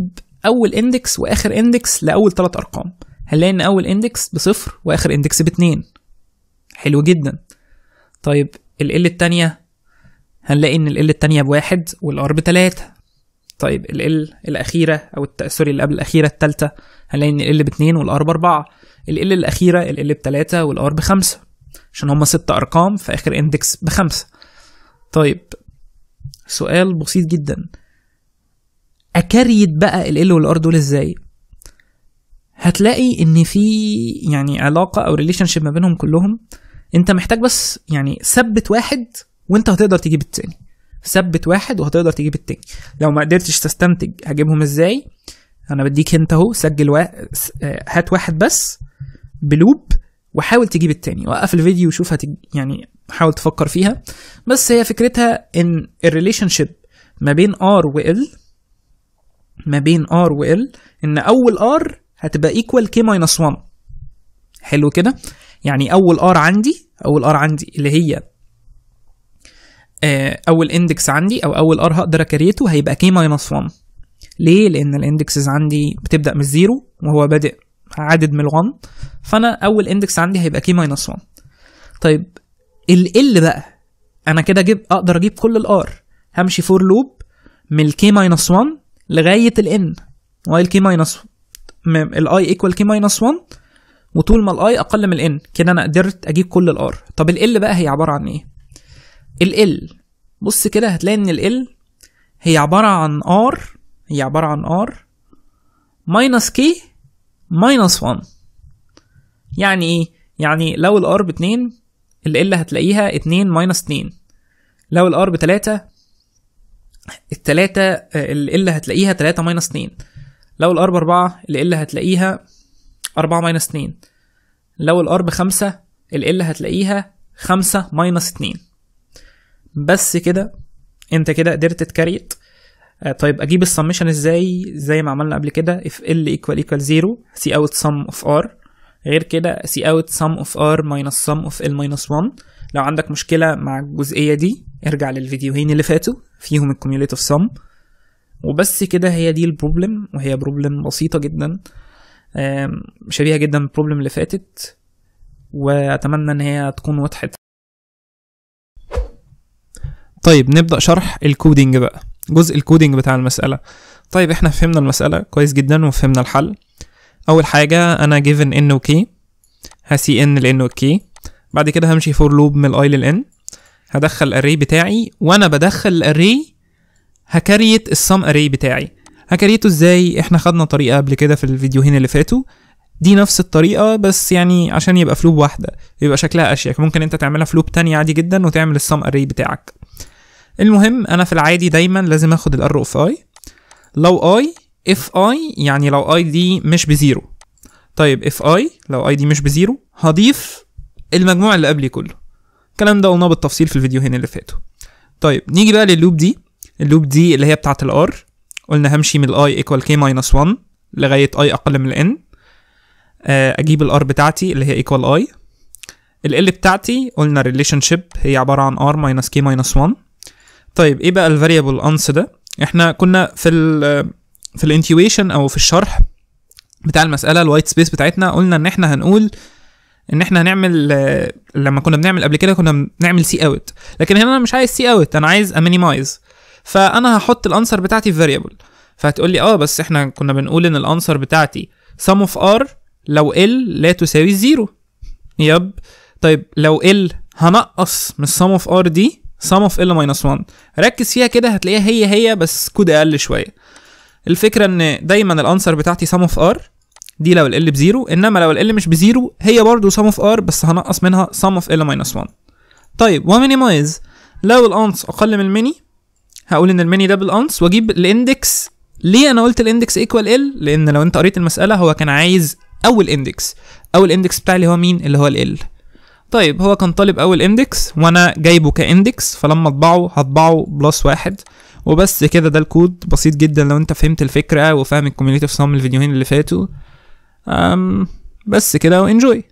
اول اندكس واخر اندكس لاول ثلاث ارقام هنلاقي ان اول اندكس بصفر واخر اندكس باتنين حلو جدا طيب ال التانية هنلاقي ان ال التانية بواحد والار بتلاتة طيب ال ال الاخيرة او الت... سوري اللي قبل الاخيرة التالتة هنلاقي ان ال باتنين والار باربعة ال ال الاخيرة ال ال بتلاتة والار بخمسة عشان هما ست ارقام في اخر اندكس بخمسة طيب سؤال بسيط جدا اكريت بقى ال ال والار دول ازاي هتلاقي ان في يعني علاقه او ريليشن شيب ما بينهم كلهم انت محتاج بس يعني ثبت واحد وانت هتقدر تجيب التاني ثبت واحد وهتقدر تجيب التاني لو ما قدرتش تستنتج هجيبهم ازاي انا بديك انت اهو سجل وا... هات واحد بس بلوب وحاول تجيب التاني وقف الفيديو وشوف هتج... يعني حاول تفكر فيها بس هي فكرتها ان الريليشن شيب ما بين ار و ال ما بين ار و ال ان اول ار هتبقى ايكوال كي ماينس 1 حلو كده يعني اول ار عندي اول ار عندي اللي هي اول اندكس عندي او اول ار هقدر اكريته هيبقى كي ماينس 1 ليه لان الاندكسز عندي بتبدا من الزيرو وهو بادئ عدد من ال1 فانا اول اندكس عندي هيبقى كي ماينس 1 طيب ال ال بقى انا كده اجيب اقدر اجيب كل الار همشي فور لوب من الكي ماينس 1 لغايه الان وايل كي ماينس الاي ايكوال كي ماينس 1 وطول ما الاي اقل من الان كده انا قدرت اجيب كل الار طب ال بقى هي عباره عن ايه ال بص كده هتلاقي ان ال هي عباره عن ار هي عباره عن ار ماينس كي ماينس 1 يعني ايه يعني لو الار ب 2 ال هتلاقيها 2 ماينس 2 لو الار ب 3 التلاتة ال هتلاقيها 3 ماينس 2 لو الار بأربعة ال هتلاقيها أربعة ماينس اتنين لو الار بخمسة ال هتلاقيها خمسة ماينس اتنين بس كده انت كده قدرت تكريت آه طيب اجيب السمشن ازاي زي ما عملنا قبل كده if l equal equal 0 see out sum of r غير كده see out sum of r minus sum of l minus 1 لو عندك مشكلة مع الجزئية دي ارجع للفيديوهين اللي فاتوا فيهم الكوميوليتيف sum وبس كده هي دي البروبلم وهي بروبلم بسيطة جدا شبيهة جدا بالبروبلم اللي فاتت وأتمنى إن هي تكون وضحت طيب نبدأ شرح الكودينج بقى جزء الكودينج بتاع المسألة طيب احنا فهمنا المسألة كويس جدا وفهمنا الحل أول حاجة أنا given n و k هسي n ل n و k بعد كده همشي فور لوب من ال i لل n هدخل الاري بتاعي وانا بدخل الاري هكريت السم اري بتاعي هكريته ازاي احنا خدنا طريقه قبل كده في الفيديوهين اللي فاتوا دي نفس الطريقه بس يعني عشان يبقى فلوب واحده يبقى شكلها اشيك ممكن انت تعملها فلوب تانية عادي جدا وتعمل السم اري بتاعك المهم انا في العادي دايما لازم اخد الار اوف اي لو اي اف اي يعني لو اي دي مش بزيرو طيب اف اي لو اي دي مش بزيرو هضيف المجموع اللي قبلي كله الكلام ده قلناه بالتفصيل في الفيديوهين اللي فاتوا طيب نيجي بقى لللوب دي اللوب دي اللي هي بتاعه الار قلنا همشي من الاي ايكوال كي ماينس 1 لغايه اي اقل من الان اجيب الار بتاعتي اللي هي ايكوال اي ال بتاعتي قلنا ريليشن شيب هي عباره عن ار ماينس كي ماينس 1 طيب ايه بقى الفاريبل انس ده احنا كنا في ال في الانتيويشن او في الشرح بتاع المساله الوايت سبيس بتاعتنا قلنا ان احنا هنقول ان احنا هنعمل لما كنا بنعمل قبل كده كنا بنعمل سي اوت لكن هنا انا مش عايز سي اوت انا عايز امينيمايز فانا هحط الانسر بتاعتي في فاريبل فهتقول لي اه بس احنا كنا بنقول ان الانسر بتاعتي sum of r لو ال لا تساوي زيرو يب طيب لو ال هنقص من sum of r دي sum of l minus 1 ركز فيها كده هتلاقيها هي هي بس كود اقل شويه الفكره ان دايما الانسر بتاعتي sum of r دي لو ال بزيرو انما لو ال مش بزيرو هي برضو sum of r بس هنقص منها sum of l minus 1 طيب ومينيمايز لو الانس اقل من الميني هقول ان الميني ده بالانس واجيب الاندكس ليه انا قلت الاندكس ايكوال ال لان لو انت قريت المساله هو كان عايز اول اندكس اول اندكس بتاعي اللي هو مين اللي هو ال طيب هو كان طالب اول اندكس وانا جايبه كاندكس فلما اطبعه هطبعه بلس واحد وبس كده ده الكود بسيط جدا لو انت فهمت الفكره وفاهم الكوميونيتيف سام الفيديوهين اللي فاتوا أم بس كده وانجوي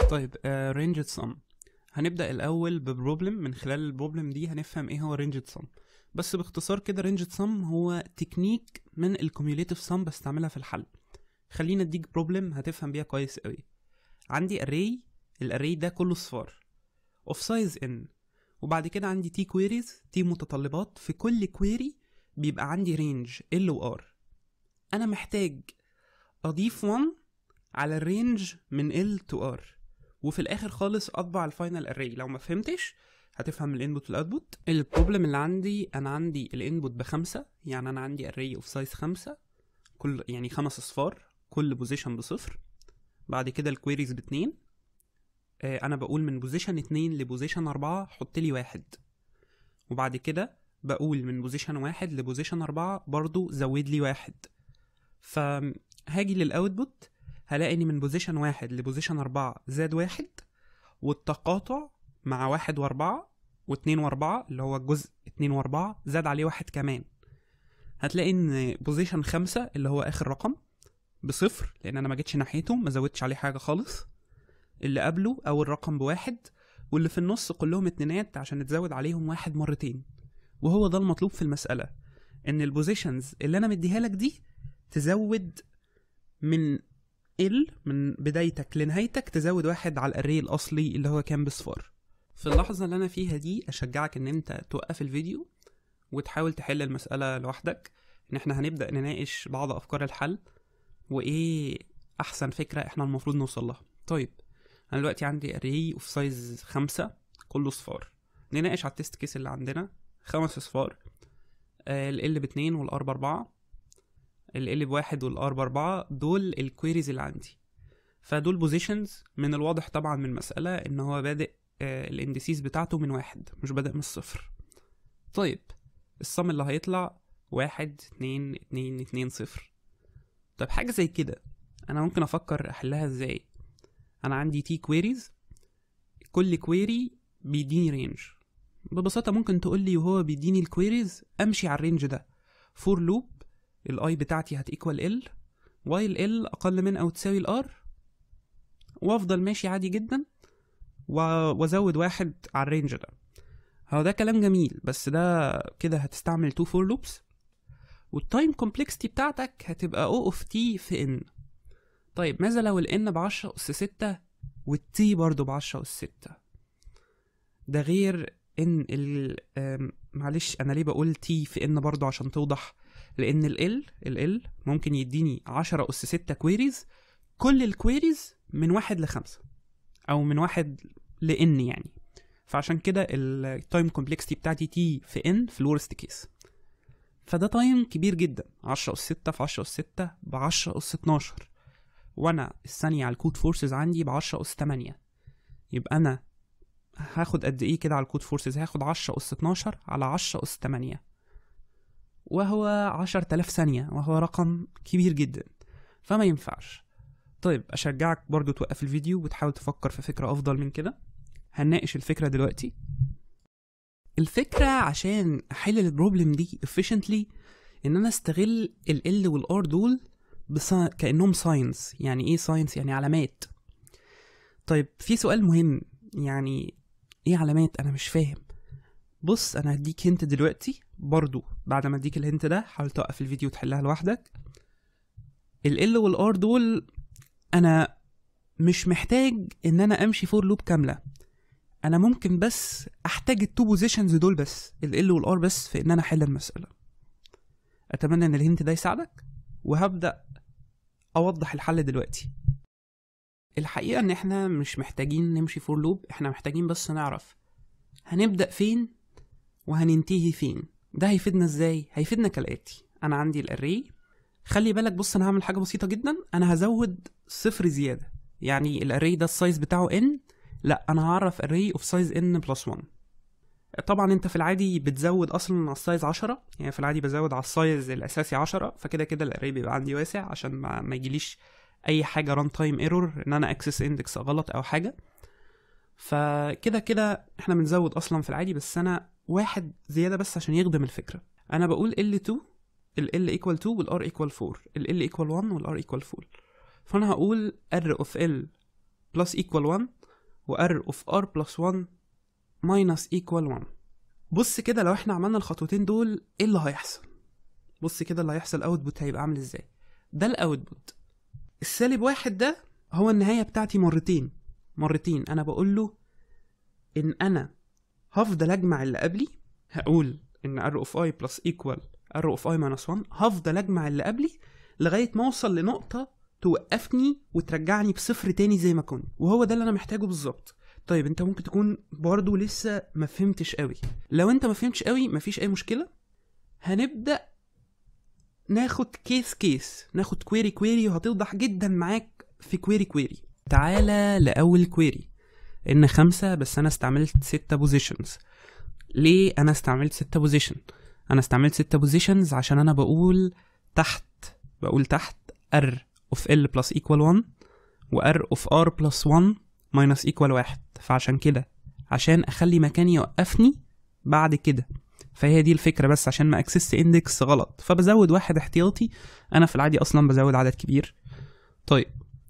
طيب رينج سم هنبدا الاول ببروبلم من خلال البروبلم دي هنفهم ايه هو رينج سم بس باختصار كده رينج سم هو تكنيك من الكوميوليتيف سم بستعملها في الحل خلينا اديك بروبلم هتفهم بيها كويس قوي عندي array الاري ده كله صفار اوف سايز ان وبعد كده عندي تي كويريز تي متطلبات في كل كويري بيبقى عندي رينج ال و ار انا محتاج اضيف 1 على الرينج من ال تو ار وفي الاخر خالص اطبع الفاينل اري لو ما فهمتش هتفهم الانبوت والاوتبوت البروبلم اللي عندي انا عندي الانبوت بخمسة يعني انا عندي اري اوف سايز خمسة كل يعني خمس اصفار كل بوزيشن بصفر بعد كده الكويريز باتنين آه انا بقول من بوزيشن اتنين لبوزيشن اربعة حط لي واحد وبعد كده بقول من بوزيشن واحد لبوزيشن اربعة برضو زود لي واحد فهاجي للاوتبوت هلاقي ان من بوزيشن واحد لبوزيشن اربعة زاد واحد والتقاطع مع واحد واربعة واتنين واربعة اللي هو الجزء اتنين واربعة زاد عليه واحد كمان هتلاقي ان بوزيشن خمسة اللي هو اخر رقم بصفر لان انا ما جيتش ناحيته ما زودتش عليه حاجة خالص اللي قبله اول رقم بواحد واللي في النص كلهم اتنينات عشان تزود عليهم واحد مرتين وهو ده المطلوب في المسألة ان البوزيشنز اللي انا مديها لك دي تزود من ال من بدايتك لنهايتك تزود واحد على الاري الاصلي اللي هو كان بصفار في اللحظة اللي انا فيها دي اشجعك ان انت توقف الفيديو وتحاول تحل المسألة لوحدك ان احنا هنبدأ نناقش بعض افكار الحل وايه احسن فكرة احنا المفروض نوصل لها طيب انا دلوقتي عندي اري اوف سايز خمسة كله صفار نناقش على التست كيس اللي عندنا خمس اصفار ال ال باتنين والار باربعة ال ال بواحد والار باربعة دول الكويريز اللي عندي فدول بوزيشنز من الواضح طبعا من المسألة ان هو بادئ الاندسيس بتاعته من واحد مش بادئ من الصفر طيب الصم اللي هيطلع واحد اتنين اتنين اتنين صفر طيب حاجة زي كده انا ممكن افكر احلها ازاي انا عندي تي كويريز كل كويري بيديني رينج ببساطة ممكن تقول لي وهو بيديني الكويريز امشي على الرينج ده فور لوب الاي بتاعتي هتيكوال ال وايل ال اقل من او تساوي الار وافضل ماشي عادي جدا وازود واحد على الرينج ده هو ده كلام جميل بس ده كده هتستعمل تو فور لوبس والتايم كومبلكسيتي بتاعتك هتبقى او اوف تي في ان طيب ماذا لو الان بعشرة اس ستة والتي برضو بعشرة اس ستة ده غير ان ال معلش انا ليه بقول تي في ان برضو عشان توضح لان ال ال ال ال ممكن يديني 10 اس 6 كويريز كل الكويريز من واحد لخمسة او من واحد لان يعني فعشان كده التايم كومبلكسيتي بتاعتي تي في ان في الورست كيس فده تايم كبير جدا 10 اس 6 في 10 اس 6 ب 10 اس 12 وانا الثانية على الكود فورسز عندي ب 10 اس 8 يبقى انا هاخد قد ايه كده على الكود فورسز هاخد 10 اس 12 على 10 اس 8 وهو 10000 ثانية وهو رقم كبير جدا فما ينفعش طيب أشجعك برضو توقف الفيديو وتحاول تفكر في فكرة أفضل من كده هنناقش الفكرة دلوقتي الفكرة عشان أحل البروبلم دي efficiently إن أنا أستغل ال L وال R دول بصا... كأنهم ساينس يعني إيه ساينس يعني علامات طيب في سؤال مهم يعني إيه علامات أنا مش فاهم بص انا هديك هنت دلوقتي برضو بعد ما اديك الهنت ده حاول توقف الفيديو وتحلها لوحدك ال L وال R دول انا مش محتاج ان انا امشي فور لوب كامله انا ممكن بس احتاج التو بوزيشنز دول بس ال L وال R بس في ان انا احل المساله اتمنى ان الهنت ده يساعدك وهبدا اوضح الحل دلوقتي الحقيقه ان احنا مش محتاجين نمشي فور لوب احنا محتاجين بس نعرف هنبدا فين وهننتهي فين ده هيفيدنا ازاي هيفيدنا كالاتي انا عندي الاري خلي بالك بص انا هعمل حاجه بسيطه جدا انا هزود صفر زياده يعني الاري ده السايز بتاعه ان لا انا هعرف array اوف سايز ان بلس 1 طبعا انت في العادي بتزود اصلا على السايز 10 يعني في العادي بزود على السايز الاساسي 10 فكده كده الاري بيبقى عندي واسع عشان ما, ما يجيليش اي حاجه ران تايم ايرور ان انا اكسس اندكس غلط او حاجه فكده كده احنا بنزود اصلا في العادي بس انا واحد زياده بس عشان يخدم الفكره انا بقول L2 ال L equal 2 وال R equal 4 ال L equal 1 وال R equal 4 فانا هقول R of L plus equal 1 و r of r plus 1 minus equal 1 بص كده لو احنا عملنا الخطوتين دول ايه اللي هيحصل بص كده اللي هيحصل اوتبوت هيبقى عامل ازاي ده الاوتبوت السالب واحد ده هو النهاية بتاعتي مرتين مرتين انا بقول له ان انا هفضل اجمع اللي قبلي هقول ان r of i plus equal r of i minus 1 هفضل اجمع اللي قبلي لغاية ما اوصل لنقطة توقفني وترجعني بصفر تاني زي ما كنت وهو ده اللي انا محتاجه بالظبط طيب انت ممكن تكون برضه لسه ما فهمتش قوي لو انت ما فهمتش قوي مفيش اي مشكله هنبدا ناخد كيس كيس ناخد كويري كويري وهتوضح جدا معاك في كويري كويري تعالى لاول كويري ان خمسة بس انا استعملت ستة بوزيشنز ليه انا استعملت ستة بوزيشن انا استعملت ستة بوزيشنز عشان انا بقول تحت بقول تحت r of l plus equal 1 و r of r plus 1 minus equal 1 فعشان كده عشان اخلي مكان يوقفني بعد كده فهي دي الفكرة بس عشان ما اكسس اندكس غلط فبزود واحد احتياطي انا في العادي اصلا بزود عدد كبير طيب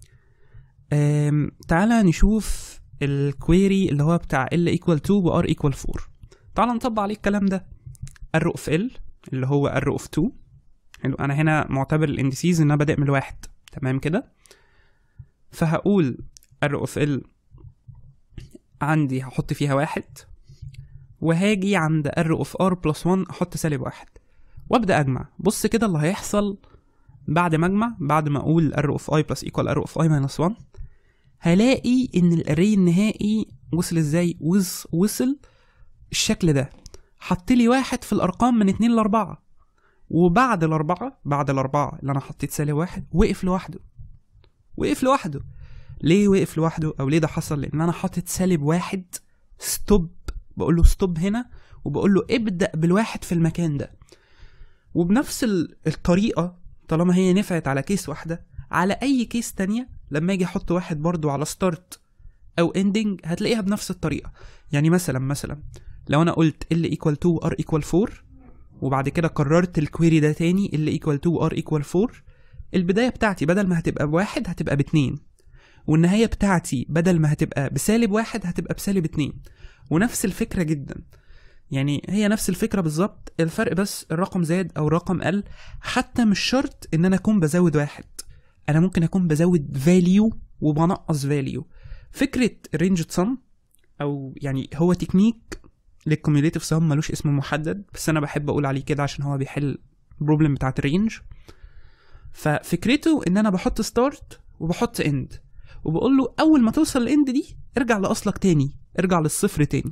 أم تعالى نشوف الكويري اللي هو بتاع L equal 2 و R equal 4 تعالى نطبق عليه الكلام ده R of L اللي هو R of 2 حلو انا هنا معتبر الاندسيز ان انا بادئ من الواحد تمام كده فهقول R of L عندي هحط فيها واحد وهاجي عند r of r plus 1 احط سالب واحد وابدا اجمع بص كده اللي هيحصل بعد ما اجمع بعد ما اقول r of i plus equal r of i minus 1 هلاقي ان الاري النهائي وصل ازاي وص وصل الشكل ده حط لي واحد في الارقام من اتنين لاربعة وبعد الاربعة بعد الاربعة اللي انا حطيت سالب واحد وقف لوحده وقف لوحده ليه وقف لوحده او ليه ده حصل لان انا حاطط سالب واحد ستوب بقول له ستوب هنا وبقول له ابدا بالواحد في المكان ده وبنفس ال- الطريقه طالما هي نفعت على كيس واحده على اي كيس تانية لما اجي احط واحد برضو على ستارت او اندنج هتلاقيها بنفس الطريقه يعني مثلا مثلا لو انا قلت L equal 2 R equal 4 وبعد كده قررت الكويري ده تاني L equal 2 R equal 4 البدايه بتاعتي بدل ما هتبقى بواحد هتبقى باتنين والنهايه بتاعتي بدل ما هتبقى بسالب واحد هتبقى بسالب اتنين ونفس الفكره جدا يعني هي نفس الفكره بالظبط الفرق بس الرقم زاد او الرقم قل حتى مش شرط ان انا اكون بزود واحد انا ممكن اكون بزود فاليو وبنقص فاليو فكره رينج سم او يعني هو تكنيك للكوميوليتيف سم ملوش اسم محدد بس انا بحب اقول عليه كده عشان هو بيحل البروبلم بتاعت الرينج ففكرته ان انا بحط ستارت وبحط اند وبقول له اول ما توصل الاند دي ارجع لاصلك تاني ارجع للصفر تاني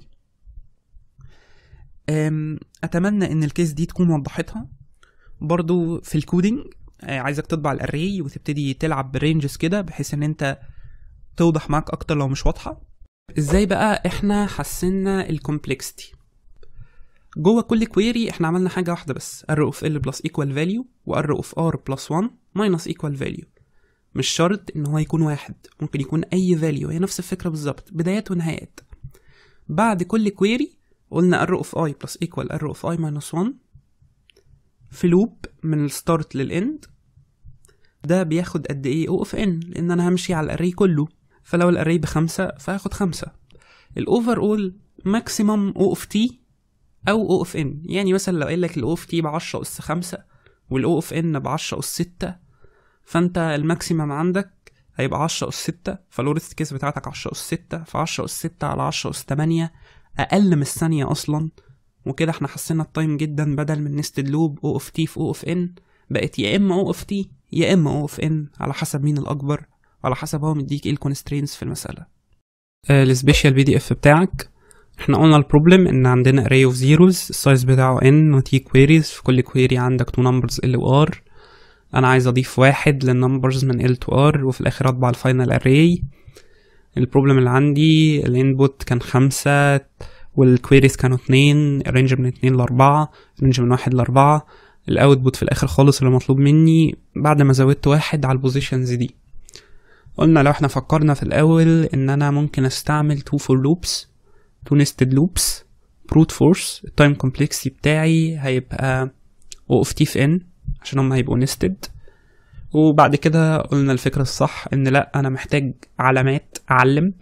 أم، اتمنى ان الكيس دي تكون وضحتها برضو في الكودينج آه، عايزك تطبع الاري وتبتدي تلعب برينجز كده بحيث ان انت توضح معاك اكتر لو مش واضحه ازاي بقى احنا حسنا الكومبلكسيتي جوه كل كويري احنا عملنا حاجه واحده بس r of l plus equal value و r of r plus 1 minus equal value مش شرط ان هو يكون واحد ممكن يكون اي فاليو هي نفس الفكره بالظبط بدايات ونهايات بعد كل كويري قلنا r of i plus equal r of i minus 1 في لوب من الستارت للاند ده بياخد قد ايه او اوف ان لان انا همشي على الاري كله فلو الاري بخمسة فهاخد خمسة الاوفر اول ماكسيمم او اوف تي او او اوف ان يعني مثلا لو قايل لك الاو اوف تي ب 10 اس 5 والاو اوف ان ب 10 اس 6 فانت الماكسيمم عندك هيبقى 10 اس 6 فالورست كيس بتاعتك 10 اس 6 ف 10 اس 6 على 10 اس 8 اقل من الثانيه اصلا وكده احنا حسينا التايم جدا بدل من نستد لوب او اوف تي في او اوف ان بقت يا اما او اوف تي يا اما او اوف ان على حسب مين الاكبر وعلى حسب هو مديك ايه الكونسترينز في المساله السبيشال بي دي اف بتاعك احنا قلنا البروبلم ان عندنا array of zeros السايز بتاعه n و t queries في كل query عندك two numbers l و r انا عايز اضيف واحد للنمبرز من l to r وفي الاخر اطبع الفاينل array البروبلم اللي عندي الانبوت كان خمسة والكويريز كانوا اتنين رينج من اتنين لاربعة رينج من واحد لاربعة الاوتبوت في الاخر خالص اللي مطلوب مني بعد ما زودت واحد على البوزيشنز دي قلنا لو احنا فكرنا في الاول ان انا ممكن استعمل تو فور لوبس تو نستد لوبس بروت فورس التايم كومبلكسي بتاعي هيبقى او اوف تي في ان عشان هم هيبقوا نستد وبعد كده قلنا الفكرة الصح ان لا انا محتاج علامات اعلم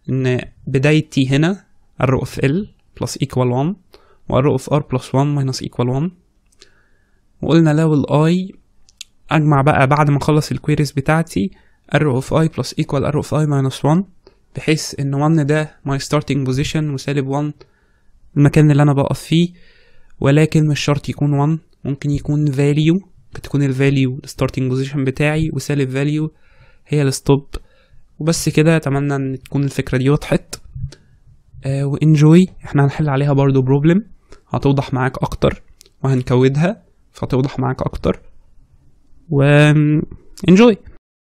ان بداية t هنا r of l plus equal 1 و r of r plus 1 minus equal 1 وقلنا لو ال i اجمع بقى بعد ما اخلص الكويريز بتاعتي r of i plus equal r of i minus 1 بحيث ان 1 ده my starting position وسالب 1 المكان اللي انا بقف فيه ولكن مش شرط يكون 1 ممكن يكون value ممكن تكون ال value starting position بتاعي وسالب value هي الستوب وبس كده اتمنى ان تكون الفكرة دي وضحت آه وانجوي احنا هنحل عليها برضو بروبلم هتوضح معاك اكتر وهنكودها فتوضح معاك اكتر و انجوي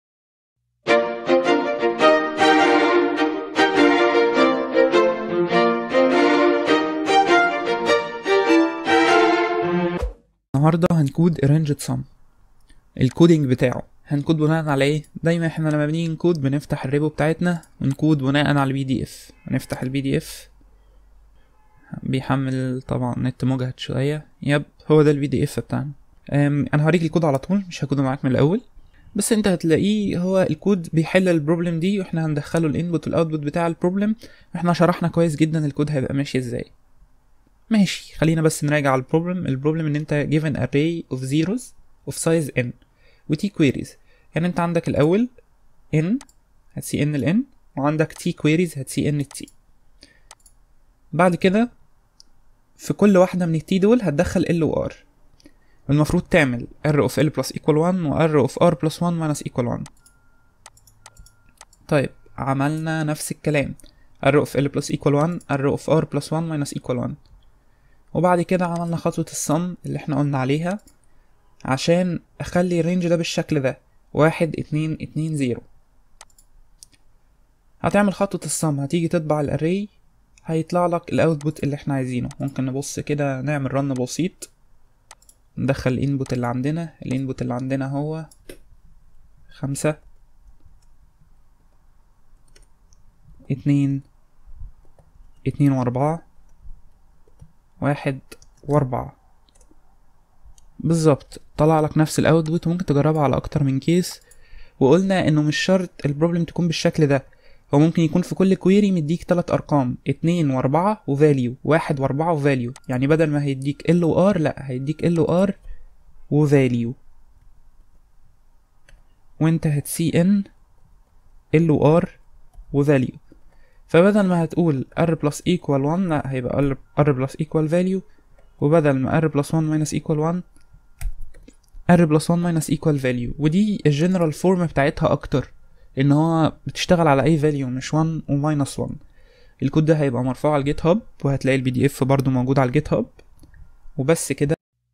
النهارده هنكود arranged sum الكودينج بتاعه هنكود بناء على ايه دايما احنا لما بنيجي نكود بنفتح الريبو بتاعتنا ونكود بناء على البي دي اف هنفتح البي دي اف بيحمل طبعا نت مجهد شويه يب هو ده البي دي اف بتاعنا أم، انا هوريك الكود على طول مش هكوده معاك من الاول بس انت هتلاقيه هو الكود بيحل البروبلم دي واحنا هندخله الانبوت والاوتبوت بتاع البروبلم احنا شرحنا كويس جدا الكود هيبقى ماشي ازاي ماشي خلينا بس نراجع على البروبلم البروبلم ان انت given array of zeros of size n و t queries يعني انت عندك الاول n هتسي n ال n وعندك t queries هتسي n ال t بعد كده في كل واحدة من التي دول هتدخل ال و r المفروض تعمل r of l plus equal 1 و r of r plus 1 minus equal 1 طيب عملنا نفس الكلام r of l plus equal 1 r of r plus 1 minus equal 1 وبعد كده عملنا خطوة الصم اللي احنا قلنا عليها عشان اخلي الرينج ده بالشكل ده واحد اتنين اتنين زيرو هتعمل خطوة الصم هتيجي تطبع الاري هيطلع لك الاوتبوت اللي احنا عايزينه ممكن نبص كده نعمل رن بسيط ندخل الانبوت اللي عندنا الانبوت اللي عندنا هو خمسة اتنين اتنين واربعة واحد واربعة بالظبط طلع لك نفس الاوتبوت وممكن تجربها على اكتر من كيس وقلنا انه مش شرط البروبلم تكون بالشكل ده هو ممكن يكون في كل كويري مديك تلات ارقام اتنين واربعة وفاليو واحد واربعة وفاليو يعني بدل ما هيديك ال و ار لا هيديك ال و ار وفاليو وانت هتسي ان ال و ار وفاليو فبدل ما هتقول r plus equal 1 لا هيبقى r, r plus equal value وبدل ما r plus 1 minus equal 1 r plus 1 minus equal value ودي الجنرال فورم بتاعتها اكتر ان هو بتشتغل على اي value مش 1 و minus 1 الكود ده هيبقى مرفوع على الجيت هاب وهتلاقي البي دي اف برضو موجود على الجيت هاب وبس كده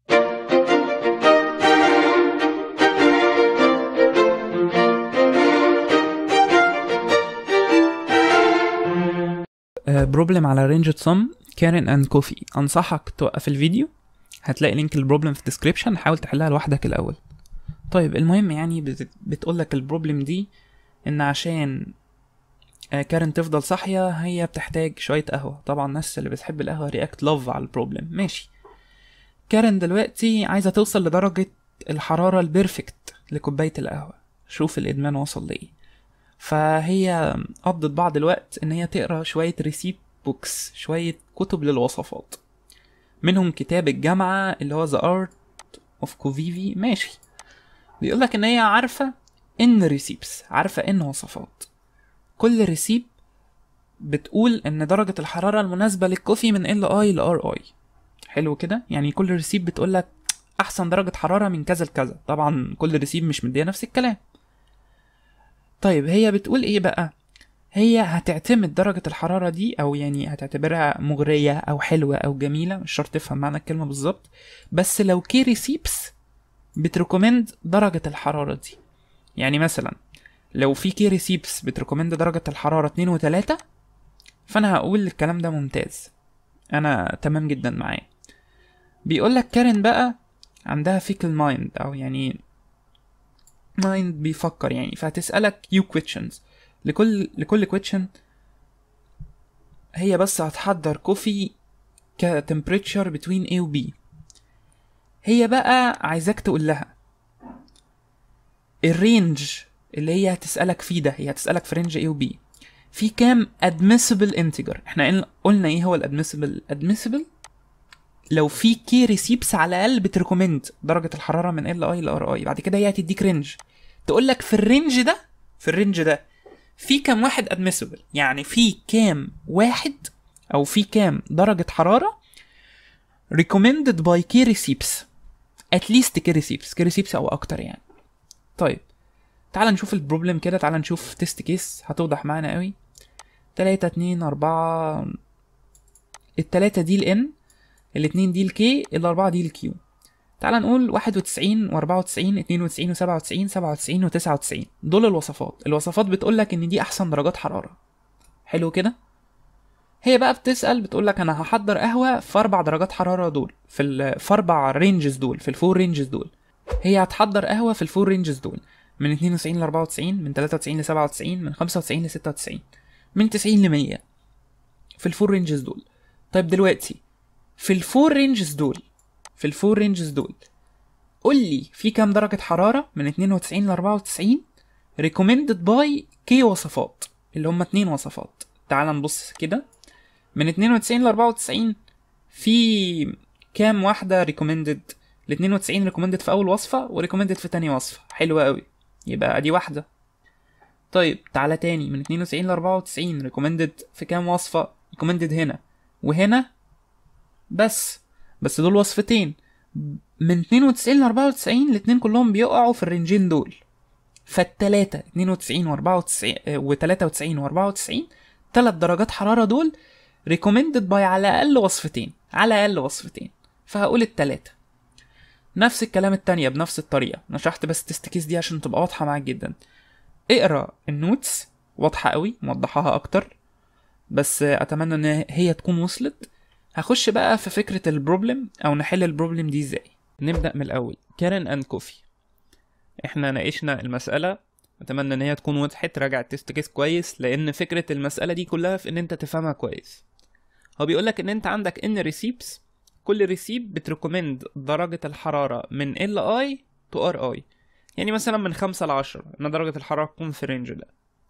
بروبلم على رينج سم كارين اند كوفي انصحك توقف الفيديو هتلاقي لينك البروبلم في الديسكريبشن حاول تحلها لوحدك الاول طيب المهم يعني بت- بتقولك البروبلم دي ان عشان آه، كارين تفضل صاحية هي بتحتاج شوية قهوة طبعا الناس اللي بتحب القهوة رياكت لوف على البروبلم ماشي كارين دلوقتي عايزة توصل لدرجة الحرارة البيرفكت لكوباية القهوة شوف الإدمان وصل لإيه فهي قضت بعض الوقت إن هي تقرا شوية ريسيب بوكس شوية كتب للوصفات منهم كتاب الجامعة اللي هو The Art of Covivi ماشي بيقولك إن هي عارفة إن ريسيبس عارفة إن وصفات كل ريسيب بتقول إن درجة الحرارة المناسبة للكوفي من ال اي ل ار اي حلو كده يعني كل ريسيب بتقولك أحسن درجة حرارة من كذا لكذا طبعا كل ريسيب مش مديها نفس الكلام طيب هي بتقول ايه بقى هي هتعتمد درجة الحرارة دي أو يعني هتعتبرها مغرية أو حلوة أو جميلة مش شرط تفهم معنى الكلمة بالظبط بس لو كي ريسيبس بتريكومند درجة الحرارة دي يعني مثلا لو في كي ريسيبس بتريكومند درجة الحرارة اتنين وتلاتة فأنا هقول الكلام ده ممتاز أنا تمام جدا معاه بيقولك كارين بقى عندها فيكل مايند أو يعني مايند بيفكر يعني فهتسألك يو questions لكل لكل question هي بس هتحضر كوفي كتمبريتشر بين A و B هي بقى عايزاك تقول لها الرينج اللي هي هتسألك فيه ده هي هتسألك في رينج A و B في كام admissible integer احنا قلنا- قلنا ايه هو الادميسبل admissible لو في كي ريسيبس على الاقل بتريكومند درجه الحراره من ال اي لار اي بعد كده هي هتديك رينج تقول لك في الرينج ده في الرينج ده في كام واحد admissible يعني في كام واحد او في كام درجه حراره recommended by key receipts at least key receipts key receipts او اكتر يعني طيب تعال نشوف البروبلم كده تعال نشوف تيست كيس هتوضح معانا قوي تلاتة اتنين أربعة التلاتة دي ال N الاتنين دي ال K الأربعة دي ال Q تعال نقول واحد وتسعين وأربعة وتسعين اتنين وتسعين وسبعة وتسعين سبعة وتسعين وتسعة وتسعين دول الوصفات الوصفات بتقولك إن دي أحسن درجات حرارة حلو كده هي بقى بتسأل بتقولك أنا هحضر قهوة في أربع درجات حرارة دول في ال في أربع رينجز دول في الفور رينجز دول هي هتحضر قهوة في الفور رينجز دول من 92 ل 94 من 93 ل 97 من 95 ل 96 من 90 ل 100 في الفور رينجز دول طيب دلوقتي في الفور رينجز دول في الفور رينجز دول قول لي في كام درجة حرارة من 92 ل 94 recommended by كي وصفات اللي هم اتنين وصفات تعال نبص كده من 92 ل 94 في كام واحدة recommended ال 92 recommended في أول وصفة و recommended في تاني وصفة حلوة أوي يبقى ادي واحدة طيب تعالى تاني من 92 ل 94 recommended في كام وصفة recommended هنا وهنا بس بس دول وصفتين من 92 ل 94 الاتنين كلهم بيقعوا في الرنجين دول فالتلاتة 92 و 94 و 93 و 94 تلات درجات حرارة دول recommended by على الأقل وصفتين على الأقل وصفتين فهقول التلاتة نفس الكلام التانية بنفس الطريقة أنا شرحت بس تست كيس دي عشان تبقى واضحة معاك جدا اقرا النوتس واضحة قوي موضحاها أكتر بس أتمنى إن هي تكون وصلت هخش بقى في فكرة البروبلم أو نحل البروبلم دي ازاي نبدأ من الأول كارن أند كوفي احنا ناقشنا المسألة أتمنى إن هي تكون وضحت راجع التست كيس كويس لأن فكرة المسألة دي كلها في إن أنت تفهمها كويس هو بيقولك إن أنت عندك إن ريسيبس كل ريسيب بتريكومند درجة الحرارة من ال اي تو ار اي يعني مثلا من خمسة لعشرة ان درجة الحرارة تكون في الرينج ده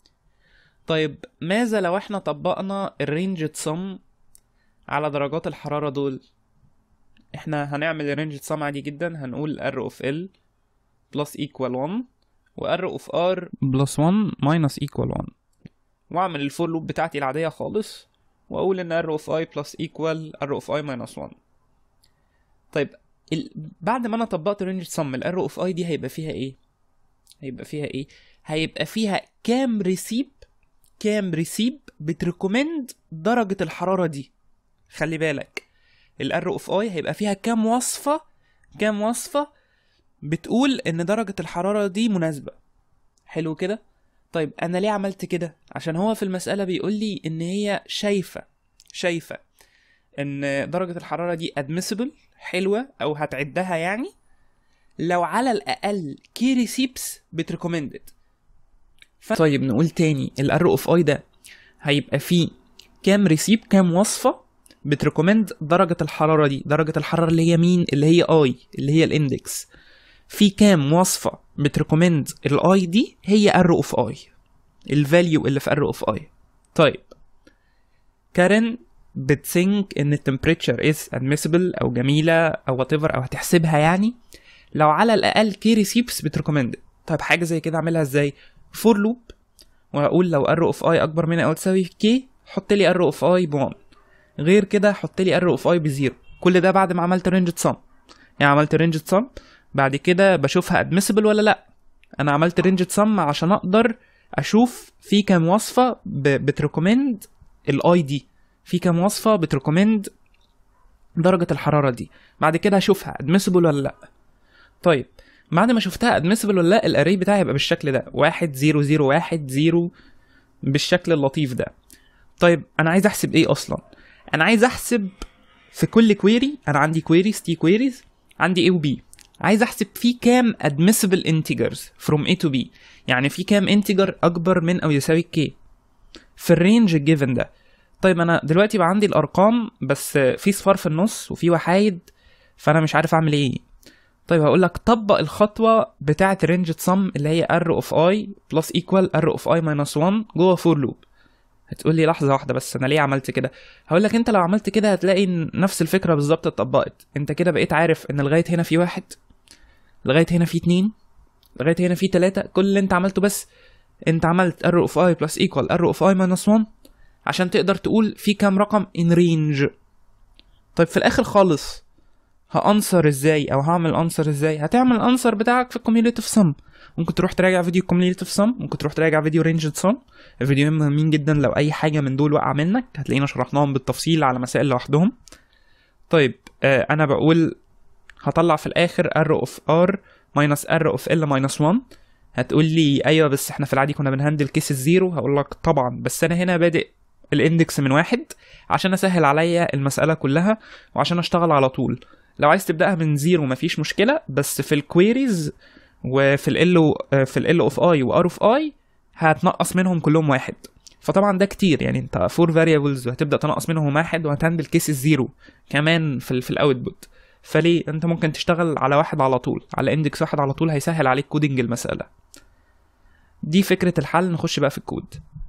طيب ماذا لو احنا طبقنا الرينج سم على درجات الحرارة دول احنا هنعمل الرينج سم عادي جدا هنقول r of l plus equal 1 و r of r plus 1 minus equal 1 واعمل الفور لوب بتاعتي العادية خالص واقول ان r of i plus equal r of i minus 1 طيب ال... بعد ما انا طبقت رينج سم الار اوف اي دي هيبقى فيها ايه هيبقى فيها ايه هيبقى فيها كام ريسيب كام ريسيب بتريكومند درجة الحرارة دي خلي بالك الار اوف اي هيبقى فيها كام وصفة كام وصفة بتقول ان درجة الحرارة دي مناسبة حلو كده طيب انا ليه عملت كده عشان هو في المسألة بيقول لي ان هي شايفة شايفة ان درجة الحرارة دي admissible حلوة او هتعدها يعني لو على الاقل كي ريسيبس بتريكومندد ف... طيب نقول تاني الار اوف اي ده هيبقى فيه كام ريسيب كام وصفة بتريكومند درجة الحرارة دي درجة الحرارة اللي هي مين اللي هي اي اللي هي الاندكس في كام وصفة بتريكومند الاي دي هي ار اوف اي الفاليو اللي في ار اوف اي طيب كارن بتثينك ان التمبريتشر از admissible او جميله او whatever او هتحسبها يعني لو على الاقل كي ريسيبس بتريكومند طيب حاجه زي كده اعملها ازاي فور لوب واقول لو ار اوف اي اكبر من او تساوي كي حط لي ار اوف اي ب 1 غير كده حط لي ار اوف اي بزيرو كل ده بعد ما عملت رينج سم يعني عملت رينج سم بعد كده بشوفها admissible ولا لا انا عملت رينج سم عشان اقدر اشوف في كام وصفه بتريكومند الاي دي في كام وصفه بتريكومند درجه الحراره دي بعد كده هشوفها admissible ولا لا طيب بعد ما شفتها admissible ولا لا الاري بتاعي هيبقى بالشكل ده واحد زيرو زيرو واحد زيرو بالشكل اللطيف ده طيب انا عايز احسب ايه اصلا انا عايز احسب في كل كويري انا عندي كويريز تي كويريز عندي A و B عايز احسب في كام admissible integers from A to B يعني في كام integer اكبر من او يساوي k في الرينج الجيفن ده طيب انا دلوقتي بقى عندي الارقام بس في صفار في النص وفي وحايد فانا مش عارف اعمل ايه طيب هقول لك طبق الخطوه بتاعه رينج سم اللي هي r of i plus equal r of i minus 1 جوه فور لوب هتقول لي لحظه واحده بس انا ليه عملت كده هقول لك انت لو عملت كده هتلاقي إن نفس الفكره بالظبط اتطبقت انت كده بقيت عارف ان لغايه هنا في واحد لغايه هنا في اتنين لغايه هنا في تلاتة كل اللي انت عملته بس انت عملت arrow of i plus equal arrow of i minus 1 عشان تقدر تقول في كام رقم in range طيب في الاخر خالص هانسر ازاي او هعمل انسر ازاي هتعمل الانسر بتاعك في الكوميوليتيف سم ممكن تروح تراجع فيديو الكوميوليتيف سم ممكن تروح تراجع فيديو رينجد سم الفيديوهين مهمين جدا لو اي حاجه من دول وقع منك هتلاقينا شرحناهم بالتفصيل على مسائل لوحدهم طيب آه انا بقول هطلع في الاخر arrow of r minus arrow of l minus 1 هتقول لي ايوه بس احنا في العادي كنا بنهندل كيس الزيرو هقول لك طبعا بس انا هنا بادئ الاندكس من واحد عشان اسهل عليا المساله كلها وعشان اشتغل على طول لو عايز تبداها من زيرو مفيش مشكله بس في الكويريز وفي ال في ال اوف اي وار اوف اي هتنقص منهم كلهم واحد فطبعا ده كتير يعني انت فور فاريبلز وهتبدا تنقص منهم واحد وهتهندل كيس الزيرو كمان في ال في الاوتبوت فليه انت ممكن تشتغل على واحد على طول على اندكس واحد على طول هيسهل عليك كودنج المساله دي فكره الحل نخش بقى في الكود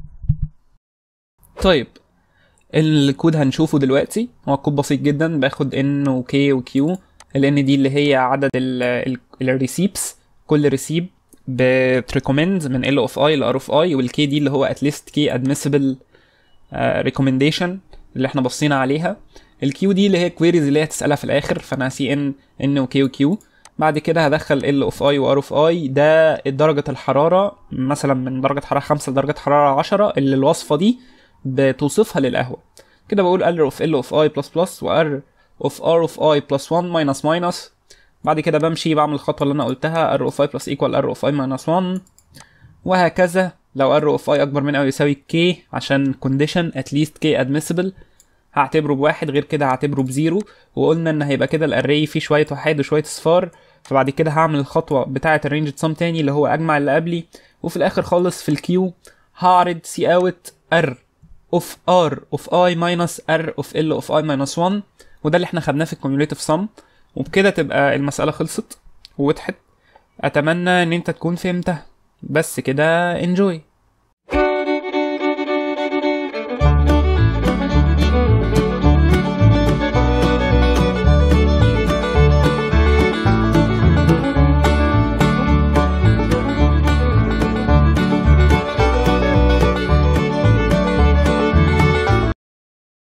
طيب الكود هنشوفه دلوقتي هو كود بسيط جدا باخد ان وكي وكيو لان دي اللي هي عدد الريسيبس كل ريسيب بتريكومند من ال اوف اي لار اوف اي والكي دي اللي هو اتليست كي ادميسبل ريكومنديشن اللي احنا بصينا عليها الكيو دي اللي هي كويريز اللي هي هتسالها في الاخر فانا سي ان ان وكي وكيو بعد كده هدخل ال اوف اي وار اوف اي ده درجة الحرارة مثلا من درجة حرارة 5 لدرجة حرارة 10 اللي الوصفة دي بتوصفها للقهوة كده بقول ال اوف ال اوف اي بلس بلس وار اوف ار اوف اي بلس 1 ماينس ماينس بعد كده بمشي بعمل الخطوة اللي انا قلتها ار اوف اي بلس ايكوال ار اوف اي ماينس 1 وهكذا لو ار اوف اي اكبر من او يساوي كي عشان كونديشن اتليست كي ادميسبل هعتبره بواحد غير كده هعتبره بزيرو وقلنا ان هيبقى كده الاري فيه شويه وحيد وشويه صفار فبعد كده هعمل الخطوه بتاعه الرينج سم تاني اللي هو اجمع اللي قبلي وفي الاخر خالص في الكيو هعرض سي اوت ار اوف ار اوف اي ماينس ار اوف ال اوف اي ماينس 1 وده اللي احنا خدناه في الكوميوليتيف سم وبكده تبقى المساله خلصت ووضحت اتمنى ان انت تكون فهمتها بس كده انجوي